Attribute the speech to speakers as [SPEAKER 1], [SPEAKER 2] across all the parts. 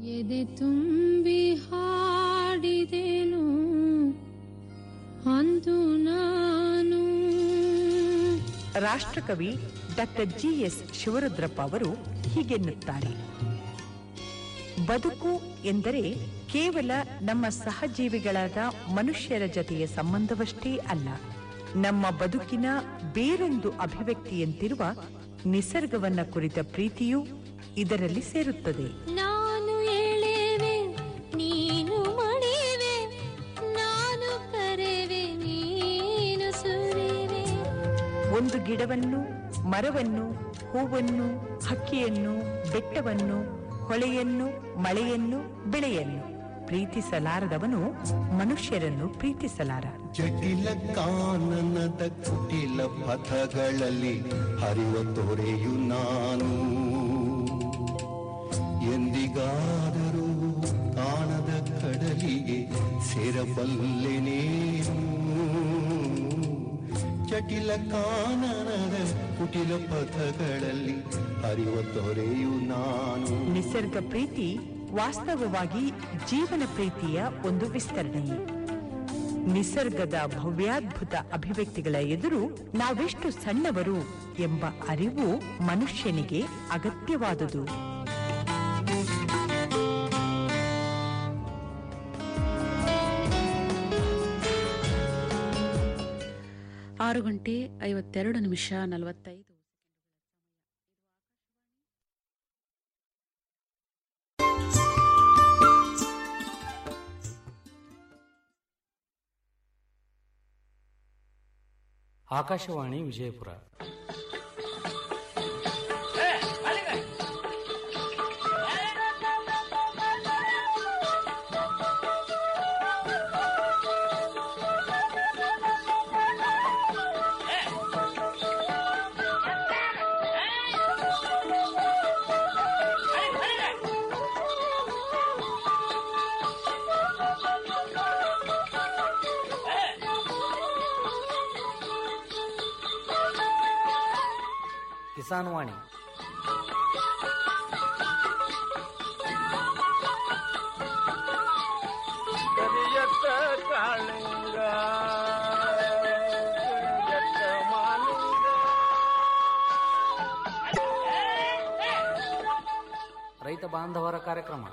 [SPEAKER 1] ಎದೆ ತುಂಬಿ ಹಾಡಿದೆನು ಅಂದು ನಾನು
[SPEAKER 2] ರಾಷ್ಟ್ರಕವಿ ಡಾಕ್ಟರ್ ಜಿ ಎಸ್ ಶಿವರುದ್ರಪ್ಪ ಅವರು ಹೀಗೆನ್ನುತ್ತಾರೆ ಬದುಕು ಎಂದರೆ ಕೇವಲ ನಮ್ಮ ಸಹಜೀವಿಗಳಾದ ಮನುಷ್ಯರ ಜತೆಯ ಸಂಬಂಧವಷ್ಟೇ ಅಲ್ಲ ನಮ್ಮ ಬದುಕಿನ ಬೇರೊಂದು ಅಭಿವ್ಯಕ್ತಿಯಂತಿರುವ ನಿಸರ್ಗವನ್ನ ಕುರಿತ ಪ್ರೀತಿಯೂ ಇದರಲ್ಲಿ ಸೇರುತ್ತದೆ
[SPEAKER 1] ನಾನು ಏಳೇವೆ ನೀನು ಮಣಿವೆ ನಾನು ಕರೆವೆ ನೀನು ಸುರಿವೆ
[SPEAKER 2] ಒಂದು ಗಿಡವನ್ನು ಮರವನ್ನು ಹೂವನ್ನು ಹಕ್ಕಿಯನ್ನು ಬೆಟ್ಟವನ್ನು ಹೊಳೆಯನ್ನು ಮಳೆಯನ್ನು ಬೆಳೆಯನ್ನು ಪ್ರೀತಿಸಲಾರದವನು ಮನುಷ್ಯರನ್ನು ಪ್ರೀತಿಸಲಾರ
[SPEAKER 3] ಜಟಿಲ ಕಾನನದ ಕುಟಿಲ ಪಥಗಳಲ್ಲಿ ಹರಿವ ತೊರೆಯು ನಾನು ಎಂದಿಗಾದರೂ ಕಾಣದ ಕಡಲಿಗೆ ಸೇರಬಲ್ಲೆನೇನು ಜಟಿಲ ಕಾನನದ ಕುಟಿಲ ಪಥಗಳಲ್ಲಿ ಹರಿವ ತೊರೆಯು ನಾನು
[SPEAKER 2] ನಿಸರ್ಗ ಪ್ರೀತಿ ವಾಸ್ತವವಾಗಿ ಜೀವನ ಪ್ರೀತಿಯ ಒಂದು ವಿಸ್ತರಣೆ ನಿಸರ್ಗದ ಭವ್ಯಾದ್ಭುತ ಅಭಿವ್ಯಕ್ತಿಗಳ ಎದುರು ನಾವೆಷ್ಟು ಸಣ್ಣವರು ಎಂಬ ಅರಿವು ಮನುಷ್ಯನಿಗೆ ಅಗತ್ಯವಾದುದು
[SPEAKER 4] ಆರು ಗಂಟೆ ಐವತ್ತೆರಡು ನಿಮಿಷ ನಲವತ್ತೈದು
[SPEAKER 5] ಆಕಾಶವಾಣಿ ವಿಜಯಪುರ ಕಿಸಾನ್ ವಾಣಿ
[SPEAKER 6] ಕರಿಯತ್ತ ಕಾಳಿಂಗ ಕರಿಯತ್ತ ಮಾಲಿಂಗ
[SPEAKER 5] ರೈತ ಬಾಂಧವರ ಕಾರ್ಯಕ್ರಮ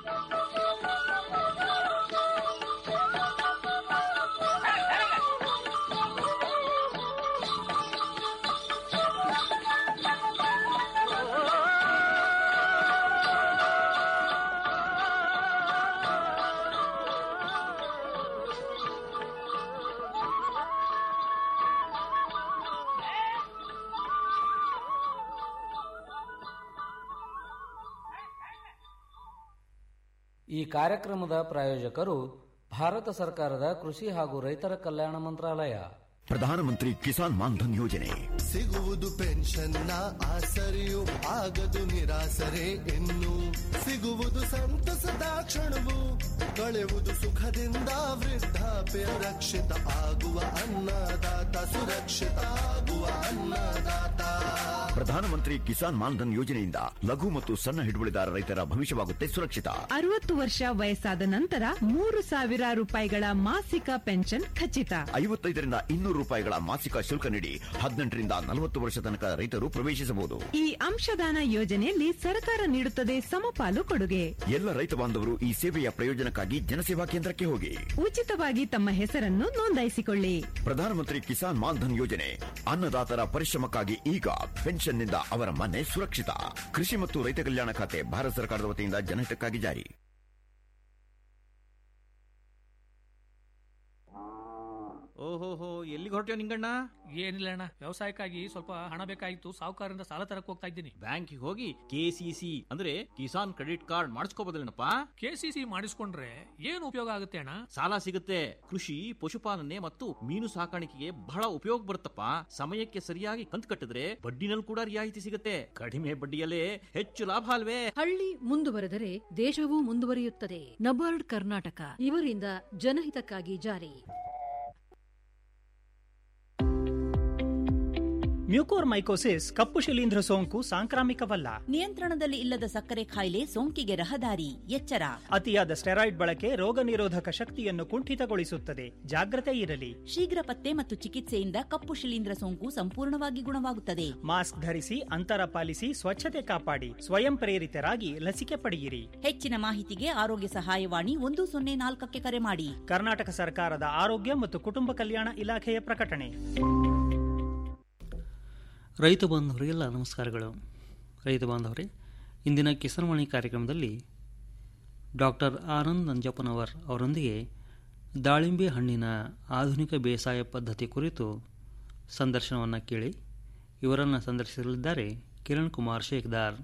[SPEAKER 5] ಈ ಕಾರ್ಯಕ್ರಮದ ಪ್ರಾಯೋಜಕರು ಭಾರತ ಸರ್ಕಾರದ ಕೃಷಿ ಹಾಗೂ ರೈತರ ಕಲ್ಯಾಣ ಮಂತ್ರಾಲಯ
[SPEAKER 7] ಪ್ರಧಾನಮಂತ್ರಿ ಕಿಸಾನ್ ಮಾನ್ಧನ್ ಯೋಜನೆ
[SPEAKER 3] ಸಿಗುವುದು ಪೆನ್ಷನ್ನ ಆಸರೆಯು ಆಗದು ನಿರಾಸರೆ ಇನ್ನು ಸಿಗುವುದು ಸಂತಸದ ಕ್ಷಣವು ಕಳೆವುದು ಸುಖದಿಂದ ವೃದ್ಧಾಪ್ಯ ರಕ್ಷಿತ ಆಗುವ ಅನ್ನದಾತ ಸುರಕ್ಷಿತ ಆಗುವ ಅನ್ನದಾತ
[SPEAKER 7] ಪ್ರಧಾನಮಂತ್ರಿ ಕಿಸಾನ್ ಮಾನ್ಧನ್ ಯೋಜನೆಯಿಂದ ಲಘು ಮತ್ತು ಸಣ್ಣ ಹಿಡುವಳಿದಾರ ರೈತರ ಭವಿಷ್ಯವಾಗುತ್ತೆ ಸುರಕ್ಷಿತ
[SPEAKER 8] ಅರವತ್ತು ವರ್ಷ ವಯಸ್ಸಾದ ನಂತರ ಮೂರು ಸಾವಿರ ರೂಪಾಯಿಗಳ ಮಾಸಿಕ ಪೆನ್ಷನ್ ಖಚಿತ
[SPEAKER 7] ಐವತ್ತೈದರಿಂದ ಇನ್ನೂರು ರೂಪಾಯಿಗಳ ಮಾಸಿಕ ಶುಲ್ಕ ನೀಡಿ ಹದಿನೆಂಟರಿಂದ ನಲವತ್ತು ವರ್ಷ ತನಕ ರೈತರು ಪ್ರವೇಶಿಸಬಹುದು
[SPEAKER 8] ಈ ಅಂಶದಾನ ಯೋಜನೆಯಲ್ಲಿ ಸರ್ಕಾರ ನೀಡುತ್ತದೆ ಸಮಪಾಲು ಕೊಡುಗೆ
[SPEAKER 7] ಎಲ್ಲ ರೈತ ಬಾಂಧವರು ಈ ಸೇವೆಯ ಪ್ರಯೋಜನಕ್ಕಾಗಿ ಜನಸೇವಾ ಕೇಂದ್ರಕ್ಕೆ ಹೋಗಿ
[SPEAKER 8] ಉಚಿತವಾಗಿ ತಮ್ಮ ಹೆಸರನ್ನು ನೋಂದಾಯಿಸಿಕೊಳ್ಳಿ
[SPEAKER 7] ಪ್ರಧಾನಮಂತ್ರಿ ಕಿಸಾನ್ ಮಾನ್ಧನ್ ಯೋಜನೆ ಅನ್ನದಾತರ ಪರಿಶ್ರಮಕ್ಕಾಗಿ ಈಗ ಪೆನ್ಷನ್ನಿಂದ ಅವರ ಮನೆ ಸುರಕ್ಷಿತ ಕೃಷಿ ಮತ್ತು ರೈತ ಕಲ್ಯಾಣ ಖಾತೆ ಭಾರತ ಸರ್ಕಾರದ ವತಿಯಿಂದ ಜನಹಿತಕ್ಕಾಗಿ ಜಾರಿ
[SPEAKER 9] ಓಹೋಹೋ ಎಲ್ಲಿಗೆ ಹೊರಟ್ಯೋ ನಿಂಗಣ್ಣ
[SPEAKER 10] ಏನಿಲ್ಲ ಅಣ್ಣ ವ್ಯವಸಾಯಕ್ಕಾಗಿ ಸ್ವಲ್ಪ ಹಣ ಬೇಕಾಗಿತ್ತು ಸಾಹುಕಾರರಿಂದ ಸಾಲ ತರಕ್ ಹೋಗ್ತಾ ಇದ್ದೀನಿ
[SPEAKER 9] ಬ್ಯಾಂಕಿಗೆ ಹೋಗಿ ಕೆಸಿಸಿ ಅಂದ್ರೆ ಕಿಸಾನ್ ಕ್ರೆಡಿಟ್ ಕಾರ್ಡ್ ಮಾಡಿಸ್ಕೋಬೋದಲ್ಲೇನಪ್ಪ
[SPEAKER 10] ಕೆಸಿಸಿ ಮಾಡಿಸ್ಕೊಂಡ್ರೆ ಏನು ಉಪಯೋಗ ಆಗುತ್ತೆ ಅಣ್ಣ
[SPEAKER 9] ಸಾಲ ಸಿಗುತ್ತೆ ಕೃಷಿ ಪಶುಪಾಲನೆ ಮತ್ತು ಮೀನು ಸಾಕಾಣಿಕೆಗೆ ಬಹಳ ಉಪಯೋಗ ಬರುತ್ತಪ್ಪ ಸಮಯಕ್ಕೆ ಸರಿಯಾಗಿ ಕಂತು ಕಟ್ಟಿದ್ರೆ ಬಡ್ಡಿನಲ್ಲಿ ಕೂಡ ರಿಯಾಯಿತಿ ಸಿಗುತ್ತೆ ಕಡಿಮೆ ಬಡ್ಡಿಯಲ್ಲೇ ಹೆಚ್ಚು ಲಾಭ ಅಲ್ವೇ
[SPEAKER 11] ಹಳ್ಳಿ ಮುಂದುವರೆದರೆ ದೇಶವೂ ಮುಂದುವರಿಯುತ್ತದೆ ನಬಾರ್ಡ್ ಕರ್ನಾಟಕ ಇವರಿಂದ ಜನಹಿತಕ್ಕಾಗಿ ಜಾರಿ
[SPEAKER 12] ಮ್ಯೂಕೋರ್ಮೈಕೋಸಿಸ್ ಕಪ್ಪು ಶಿಲೀಂಧ್ರ ಸೋಂಕು ಸಾಂಕ್ರಾಮಿಕವಲ್ಲ
[SPEAKER 13] ನಿಯಂತ್ರಣದಲ್ಲಿ ಇಲ್ಲದ ಸಕ್ಕರೆ ಕಾಯಿಲೆ ಸೋಂಕಿಗೆ ರಹದಾರಿ ಎಚ್ಚರ
[SPEAKER 12] ಅತಿಯಾದ ಸ್ಟೆರಾಯ್ಡ್ ಬಳಕೆ ರೋಗ ನಿರೋಧಕ ಶಕ್ತಿಯನ್ನು ಕುಂಠಿತಗೊಳಿಸುತ್ತದೆ ಜಾಗ್ರತೆ ಇರಲಿ
[SPEAKER 13] ಶೀಘ್ರ ಪತ್ತೆ ಮತ್ತು ಚಿಕಿತ್ಸೆಯಿಂದ ಕಪ್ಪು ಶಿಲೀಂಧ್ರ ಸೋಂಕು ಸಂಪೂರ್ಣವಾಗಿ ಗುಣವಾಗುತ್ತದೆ
[SPEAKER 12] ಮಾಸ್ಕ್ ಧರಿಸಿ ಅಂತರ ಪಾಲಿಸಿ ಸ್ವಚ್ಛತೆ ಕಾಪಾಡಿ ಸ್ವಯಂ ಪ್ರೇರಿತರಾಗಿ ಲಸಿಕೆ ಪಡೆಯಿರಿ
[SPEAKER 13] ಹೆಚ್ಚಿನ ಮಾಹಿತಿಗೆ ಆರೋಗ್ಯ ಸಹಾಯವಾಣಿ ಒಂದು ಸೊನ್ನೆ ನಾಲ್ಕಕ್ಕೆ ಕರೆ ಮಾಡಿ
[SPEAKER 12] ಕರ್ನಾಟಕ ಸರ್ಕಾರದ ಆರೋಗ್ಯ ಮತ್ತು ಕುಟುಂಬ ಕಲ್ಯಾಣ ಇಲಾಖೆಯ ಪ್ರಕಟಣೆ
[SPEAKER 14] ರೈತ ಬಾಂಧವರಿಗೆಲ್ಲ ನಮಸ್ಕಾರಗಳು ರೈತ ಬಾಂಧವರೇ ಇಂದಿನ ಕಿಸಾನ್ವಾಣಿ ಕಾರ್ಯಕ್ರಮದಲ್ಲಿ ಡಾಕ್ಟರ್ ಆನಂದ್ ನಂಜಪ್ಪನವರ್ ಅವರೊಂದಿಗೆ ದಾಳಿಂಬೆ ಹಣ್ಣಿನ ಆಧುನಿಕ ಬೇಸಾಯ ಪದ್ಧತಿ ಕುರಿತು ಸಂದರ್ಶನವನ್ನು ಕೇಳಿ ಇವರನ್ನು ಸಂದರ್ಶಿಸಲಿದ್ದಾರೆ ಕಿರಣ್ ಕುಮಾರ್ ಶೇಖ್ದಾರ್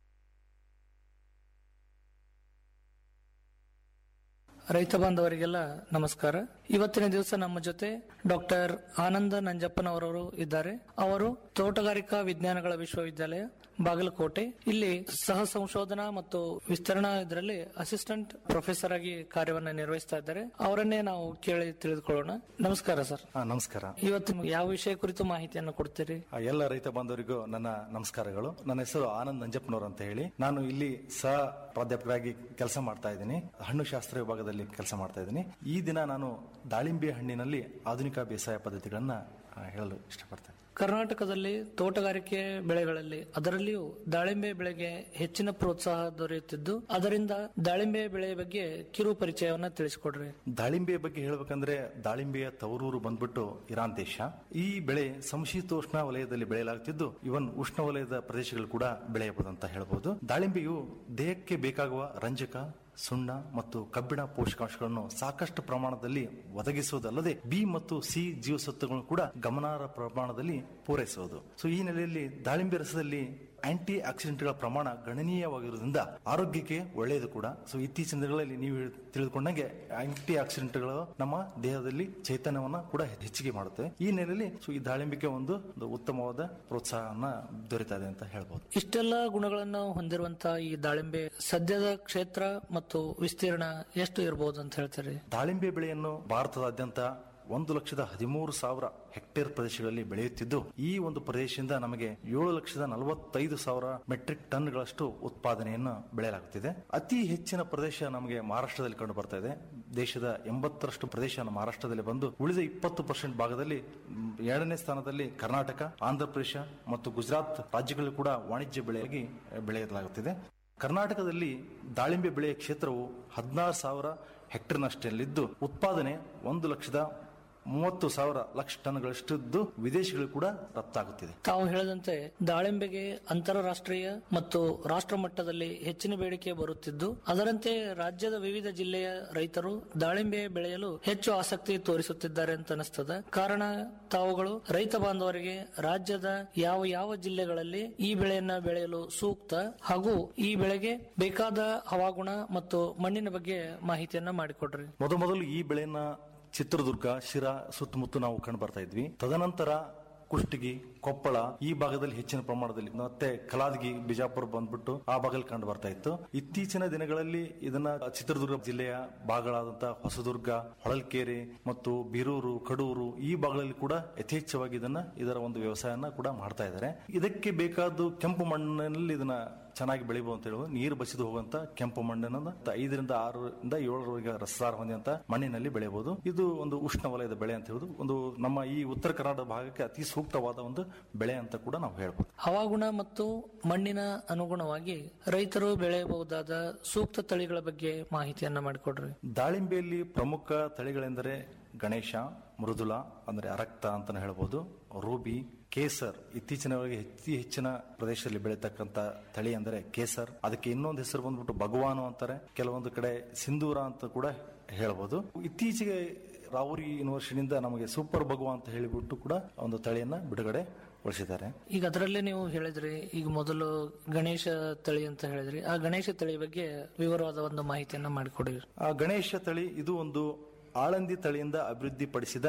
[SPEAKER 15] ರೈತ ಬಾಂಧವರಿಗೆಲ್ಲ ನಮಸ್ಕಾರ ಇವತ್ತಿನ ದಿವಸ ನಮ್ಮ ಜೊತೆ ಡಾಕ್ಟರ್ ಆನಂದ ನಂಜಪ್ಪನವರವರು ಇದ್ದಾರೆ ಅವರು ತೋಟಗಾರಿಕಾ ವಿಜ್ಞಾನಗಳ ವಿಶ್ವವಿದ್ಯಾಲಯ ಬಾಗಲಕೋಟೆ ಇಲ್ಲಿ ಸಹ ಸಂಶೋಧನಾ ಮತ್ತು ವಿಸ್ತರಣಾ ಇದರಲ್ಲಿ ಅಸಿಸ್ಟೆಂಟ್ ಪ್ರೊಫೆಸರ್ ಆಗಿ ಕಾರ್ಯವನ್ನ ನಿರ್ವಹಿಸ್ತಾ ಇದ್ದಾರೆ ಅವರನ್ನೇ ನಾವು ಕೇಳಿ ತಿಳಿದುಕೊಳ್ಳೋಣ ನಮಸ್ಕಾರ ಸರ್
[SPEAKER 16] ಹಾ, ನಮಸ್ಕಾರ
[SPEAKER 15] ಇವತ್ತು ಯಾವ ವಿಷಯ ಕುರಿತು ಮಾಹಿತಿಯನ್ನು ಕೊಡ್ತೀರಿ
[SPEAKER 16] ಆ, ಎಲ್ಲ ರೈತ ಬಾಂಧವರಿಗೂ ನನ್ನ ನಮಸ್ಕಾರಗಳು ನನ್ನ ಹೆಸರು ಆನಂದ್ ನಂಜಪ್ಪನವರು ಅಂತ ಹೇಳಿ ನಾನು ಇಲ್ಲಿ ಸಹ ಪ್ರಾಧ್ಯಾಪಕರಾಗಿ ಕೆಲಸ ಮಾಡ್ತಾ ಇದ್ದೀನಿ ಹಣ್ಣು ಶಾಸ್ತ್ರ ವಿಭಾಗದಲ್ಲಿ ಕೆಲಸ ಮಾಡ್ತಾ ಇದ್ದೀನಿ ಈ ದಿನ ನಾನು ದಾಳಿಂಬೆ ಹಣ್ಣಿನಲ್ಲಿ ಆಧುನಿಕ ಬೇಸಾಯ ಪದ್ಧತಿಗಳನ್ನ ಆ, ಹೇಳಲು ಇಷ್ಟಪಡ್ತೇನೆ
[SPEAKER 15] ಕರ್ನಾಟಕದಲ್ಲಿ ತೋಟಗಾರಿಕೆ ಬೆಳೆಗಳಲ್ಲಿ ಅದರಲ್ಲಿಯೂ ದಾಳಿಂಬೆ ಬೆಳೆಗೆ ಹೆಚ್ಚಿನ ಪ್ರೋತ್ಸಾಹ ದೊರೆಯುತ್ತಿದ್ದು ಅದರಿಂದ ದಾಳಿಂಬೆ ಬೆಳೆಯ ಬಗ್ಗೆ ಕಿರು ಪರಿಚಯವನ್ನ ತಿಳಿಸಿಕೊಡ್ರಿ
[SPEAKER 16] ದಾಳಿಂಬೆ ಬಗ್ಗೆ ಹೇಳ್ಬೇಕಂದ್ರೆ ದಾಳಿಂಬೆಯ ತವರೂರು ಬಂದ್ಬಿಟ್ಟು ಇರಾನ್ ದೇಶ ಈ ಬೆಳೆ ಸಮಶೀತೋಷ್ಣ ವಲಯದಲ್ಲಿ ಬೆಳೆಯಲಾಗುತ್ತಿದ್ದು ಇವನ್ ಉಷ್ಣ ವಲಯದ ಪ್ರದೇಶಗಳು ಕೂಡ ಬೆಳೆಯಬಹುದು ಅಂತ ಹೇಳ್ಬೋದು ದಾಳಿಂಬೆಯು ದೇಹಕ್ಕೆ ಬೇಕಾಗುವ ರಂಜಕ ಸುಣ್ಣ ಮತ್ತು ಕಬ್ಬಿಣ ಪೋಷಕಾಂಶಗಳನ್ನು ಸಾಕಷ್ಟು ಪ್ರಮಾಣದಲ್ಲಿ ಒದಗಿಸುವುದಲ್ಲದೆ ಬಿ ಮತ್ತು ಸಿ ಜೀವಸತ್ವಗಳನ್ನು ಕೂಡ ಗಮನಾರ್ಹ ಪ್ರಮಾಣದಲ್ಲಿ ಪೂರೈಸುವುದು ಸೊ ಈ ನೆಲೆಯಲ್ಲಿ ದಾಳಿಂಬೆ ರಸದಲ್ಲಿ ಆಂಟಿ ಆಕ್ಸಿಡೆಂಟ್ಗಳ ಪ್ರಮಾಣ ಗಣನೀಯವಾಗಿರುವುದರಿಂದ ಆರೋಗ್ಯಕ್ಕೆ ಒಳ್ಳೆಯದು ಕೂಡ ಸೊ ಇತ್ತೀಚಿನ ದಿನಗಳಲ್ಲಿ ನೀವು ಹೇಳ್- ತಿಳಿದುಕೊಂಡಂಗೆ ಆಂಟಿ ಆಕ್ಸಿಡೆಂಟ್ಗಳು ನಮ್ಮ ದೇಹದಲ್ಲಿ ಚೈತನ್ಯವನ್ನ ಕೂಡ ಹೆಚ್ಚಿಗೆ ಮಾಡುತ್ತವೆ ಈ ನೆಲೆಯಲ್ಲಿ ಸೊ ಈ ದಾಳಿಂಬೆಗೆ ಒಂದು ಒಂದು ಉತ್ತಮವಾದ ಪ್ರೋತ್ಸಾಹವನ್ನ ದೊರೀತಾ ಇದೆ ಅಂತ ಹೇಳ್ಬೋದು
[SPEAKER 15] ಇಷ್ಟೆಲ್ಲ ಗುಣಗಳನ್ನು ಹೊಂದಿರುವಂತಹ ಈ ದಾಳಿಂಬೆ ಸದ್ಯದ ಕ್ಷೇತ್ರ ಮತ್ತು ವಿಸ್ತೀರ್ಣ ಎಷ್ಟು ಇರಬಹುದು ಅಂತ ಹೇಳ್ತಾರೆ
[SPEAKER 16] ದಾಳಿಂಬೆ ಬೆಳೆಯನ್ನು ಭಾರತದಾದ್ಯಂತ ಒಂದು ಲಕ್ಷದ ಹದಿಮೂರು ಸಾವಿರ ಹೆಕ್ಟೇರ್ ಪ್ರದೇಶಗಳಲ್ಲಿ ಬೆಳೆಯುತ್ತಿದ್ದು ಈ ಒಂದು ಪ್ರದೇಶದಿಂದ ನಮಗೆ ಏಳು ಲಕ್ಷದ ನಲವತ್ತೈದು ಸಾವಿರ ಮೆಟ್ರಿಕ್ ಟನ್ಗಳಷ್ಟು ಉತ್ಪಾದನೆಯನ್ನು ಬೆಳೆಯಲಾಗುತ್ತಿದೆ ಅತಿ ಹೆಚ್ಚಿನ ಪ್ರದೇಶ ನಮಗೆ ಮಹಾರಾಷ್ಟ್ರದಲ್ಲಿ ಕಂಡು ಬರ್ತಾ ಇದೆ ದೇಶದ ಎಂಬತ್ತರಷ್ಟು ಪ್ರದೇಶ ನಮ್ಮ ಮಹಾರಾಷ್ಟ್ರದಲ್ಲಿ ಬಂದು ಉಳಿದ ಇಪ್ಪತ್ತು ಪರ್ಸೆಂಟ್ ಭಾಗದಲ್ಲಿ ಮ್, ಎರಡನೇ ಸ್ಥಾನದಲ್ಲಿ ಕರ್ನಾಟಕ ಆಂಧ್ರ ಪ್ರದೇಶ ಮತ್ತು ಗುಜರಾತ್ ರಾಜ್ಯಗಳು ಕೂಡ ವಾಣಿಜ್ಯ ಬೆಳೆಯಾಗಿ ಬೆಳೆಯಲಾಗುತ್ತಿದೆ ಕರ್ನಾಟಕದಲ್ಲಿ ದಾಳಿಂಬೆ ಬೆಳೆಯ ಕ್ಷೇತ್ರವು ಹದಿನಾರು ಸಾವಿರ ಹೆಕ್ಟೇರ್ನಷ್ಟಲ್ಲಿದ್ದು ಉತ್ಪಾದನೆ ಒಂದು ಲಕ್ಷದ ಮೂವತ್ತು ಸಾವಿರ ಲಕ್ಷ ಟನ್ಗಳಷ್ಟಿದ್ದು ವಿದೇಶಗಳು ಕೂಡ ರಫ್ತಾಗುತ್ತಿದೆ
[SPEAKER 15] ತಾವು ಹೇಳಿದಂತೆ ದಾಳಿಂಬೆಗೆ ಅಂತಾರಾಷ್ಟ್ರೀಯ ಮತ್ತು ರಾಷ್ಟ್ರ ಮಟ್ಟದಲ್ಲಿ ಹೆಚ್ಚಿನ ಬೇಡಿಕೆ ಬರುತ್ತಿದ್ದು ಅದರಂತೆ ರಾಜ್ಯದ ವಿವಿಧ ಜಿಲ್ಲೆಯ ರೈತರು ದಾಳಿಂಬೆ ಬೆಳೆಯಲು ಹೆಚ್ಚು ಆಸಕ್ತಿ ತೋರಿಸುತ್ತಿದ್ದಾರೆ ಅಂತ ಅನಿಸ್ತದ ಕಾರಣ ತಾವುಗಳು ರೈತ ಬಾಂಧವರಿಗೆ ರಾಜ್ಯದ ಯಾವ ಯಾವ ಜಿಲ್ಲೆಗಳಲ್ಲಿ ಈ ಬೆಳೆಯನ್ನ ಬೆಳೆಯಲು ಸೂಕ್ತ ಹಾಗೂ ಈ ಬೆಳೆಗೆ ಬೇಕಾದ ಹವಾಗುಣ ಮತ್ತು ಮಣ್ಣಿನ ಬಗ್ಗೆ ಮಾಹಿತಿಯನ್ನ ಮಾಡಿಕೊಡ್ರಿ
[SPEAKER 16] ಮೊದಮೊದಲು ಈ ಬೆಳೆಯನ್ನ ಚಿತ್ರದುರ್ಗ ಶಿರಾ ಸುತ್ತಮುತ್ತ ನಾವು ಕಂಡು ಬರ್ತಾ ಇದ್ವಿ ತದನಂತರ ಕುಷ್ಟಗಿ ಕೊಪ್ಪಳ ಈ ಭಾಗದಲ್ಲಿ ಹೆಚ್ಚಿನ ಪ್ರಮಾಣದಲ್ಲಿ ಮತ್ತೆ ಕಲಾದಗಿ ಬಿಜಾಪುರ ಬಂದ್ಬಿಟ್ಟು ಆ ಭಾಗದಲ್ಲಿ ಕಂಡು ಬರ್ತಾ ಇತ್ತು ಇತ್ತೀಚಿನ ದಿನಗಳಲ್ಲಿ ಇದನ್ನ ಚಿತ್ರದುರ್ಗ ಜಿಲ್ಲೆಯ ಭಾಗಗಳಾದಂತಹ ಹೊಸದುರ್ಗ ಹೊಳಲ್ಕೆರೆ ಮತ್ತು ಬೀರೂರು ಕಡೂರು ಈ ಭಾಗಗಳಲ್ಲಿ ಕೂಡ ಯಥೇಚ್ಛವಾಗಿ ಇದನ್ನ ಇದರ ಒಂದು ವ್ಯವಸಾಯನ ಕೂಡ ಮಾಡ್ತಾ ಇದ್ದಾರೆ ಇದಕ್ಕೆ ಬೇಕಾದ ಕೆಂಪು ಮಣ್ಣಿನಲ್ಲಿ ಇದನ್ನ ಚೆನ್ನಾಗಿ ಬೆಳಿಬಹುದು ಅಂತ ಹೇಳುವುದು ನೀರು ಬಸಿದು ಹೋಗುವಂತ ಕೆಂಪು ಮಣ್ಣನ್ನ ಐದರಿಂದ ಆರರಿಂದ ಏಳರವರೆಗೆ ರಸಸಾರ ಹೊಂದಿದಂತ ಮಣ್ಣಿನಲ್ಲಿ ಬೆಳೆಯಬಹುದು ಇದು ಒಂದು ಉಷ್ಣ ವಲಯದ ಬೆಳೆ ಅಂತ ಹೇಳುದು ಒಂದು ನಮ್ಮ ಈ ಉತ್ತರ ಕರ್ನಾಟಕ ಭಾಗಕ್ಕೆ ಅತಿ ಸೂಕ್ತವಾದ ಒಂದು ಬೆಳೆ ಅಂತ ಕೂಡ ನಾವು ಹೇಳ್ಬೋದು
[SPEAKER 15] ಹವಾಗುಣ ಮತ್ತು ಮಣ್ಣಿನ ಅನುಗುಣವಾಗಿ ರೈತರು ಬೆಳೆಯಬಹುದಾದ ಸೂಕ್ತ ತಳಿಗಳ ಬಗ್ಗೆ ಮಾಹಿತಿಯನ್ನ ಮಾಡಿಕೊಡ್ರಿ
[SPEAKER 16] ದಾಳಿಂಬೆಯಲ್ಲಿ ಪ್ರಮುಖ ತಳಿಗಳೆಂದರೆ ಗಣೇಶ ಮೃದುಲ ಅಂದ್ರೆ ಅರಕ್ತ ಅಂತಾನೆ ಹೇಳ್ಬೋದು ರೂಬಿ ಕೇಸರ್ ಇತ್ತೀಚಿನವರೆಗೆ ಹೆಚ್ಚಿ ಹೆಚ್ಚಿನ ಪ್ರದೇಶದಲ್ಲಿ ಬೆಳೀತಕ್ಕಂತ ತಳಿ ಅಂದರೆ ಕೇಸರ್ ಅದಕ್ಕೆ ಇನ್ನೊಂದು ಹೆಸರು ಬಂದ್ಬಿಟ್ಟು ಭಗವಾನು ಅಂತಾರೆ ಕೆಲವೊಂದು ಕಡೆ ಸಿಂಧೂರ ಅಂತ ಕೂಡ ಹೇಳ್ಬೋದು ಇತ್ತೀಚೆಗೆ ರಾವುರಿ ಯೂನಿವರ್ಸಿಟಿಯಿಂದ ನಮಗೆ ಸೂಪರ್ ಭಗವಾ ಅಂತ ಹೇಳಿಬಿಟ್ಟು ಕೂಡ ಒಂದು ತಳಿಯನ್ನ ಬಿಡುಗಡೆ ಗೊಳಿಸಿದ್ದಾರೆ
[SPEAKER 15] ಈಗ ಅದರಲ್ಲೇ ನೀವು ಹೇಳಿದ್ರಿ ಈಗ ಮೊದಲು ಗಣೇಶ ತಳಿ ಅಂತ ಹೇಳಿದ್ರಿ ಆ ಗಣೇಶ ತಳಿ ಬಗ್ಗೆ ವಿವರವಾದ ಒಂದು ಮಾಹಿತಿಯನ್ನ ಮಾಡಿಕೊಡಿ
[SPEAKER 16] ಆ ಗಣೇಶ ತಳಿ ಇದು ಒಂದು ಆಳಂದಿ ತಳಿಯಿಂದ ಅಭಿವೃದ್ಧಿಪಡಿಸಿದ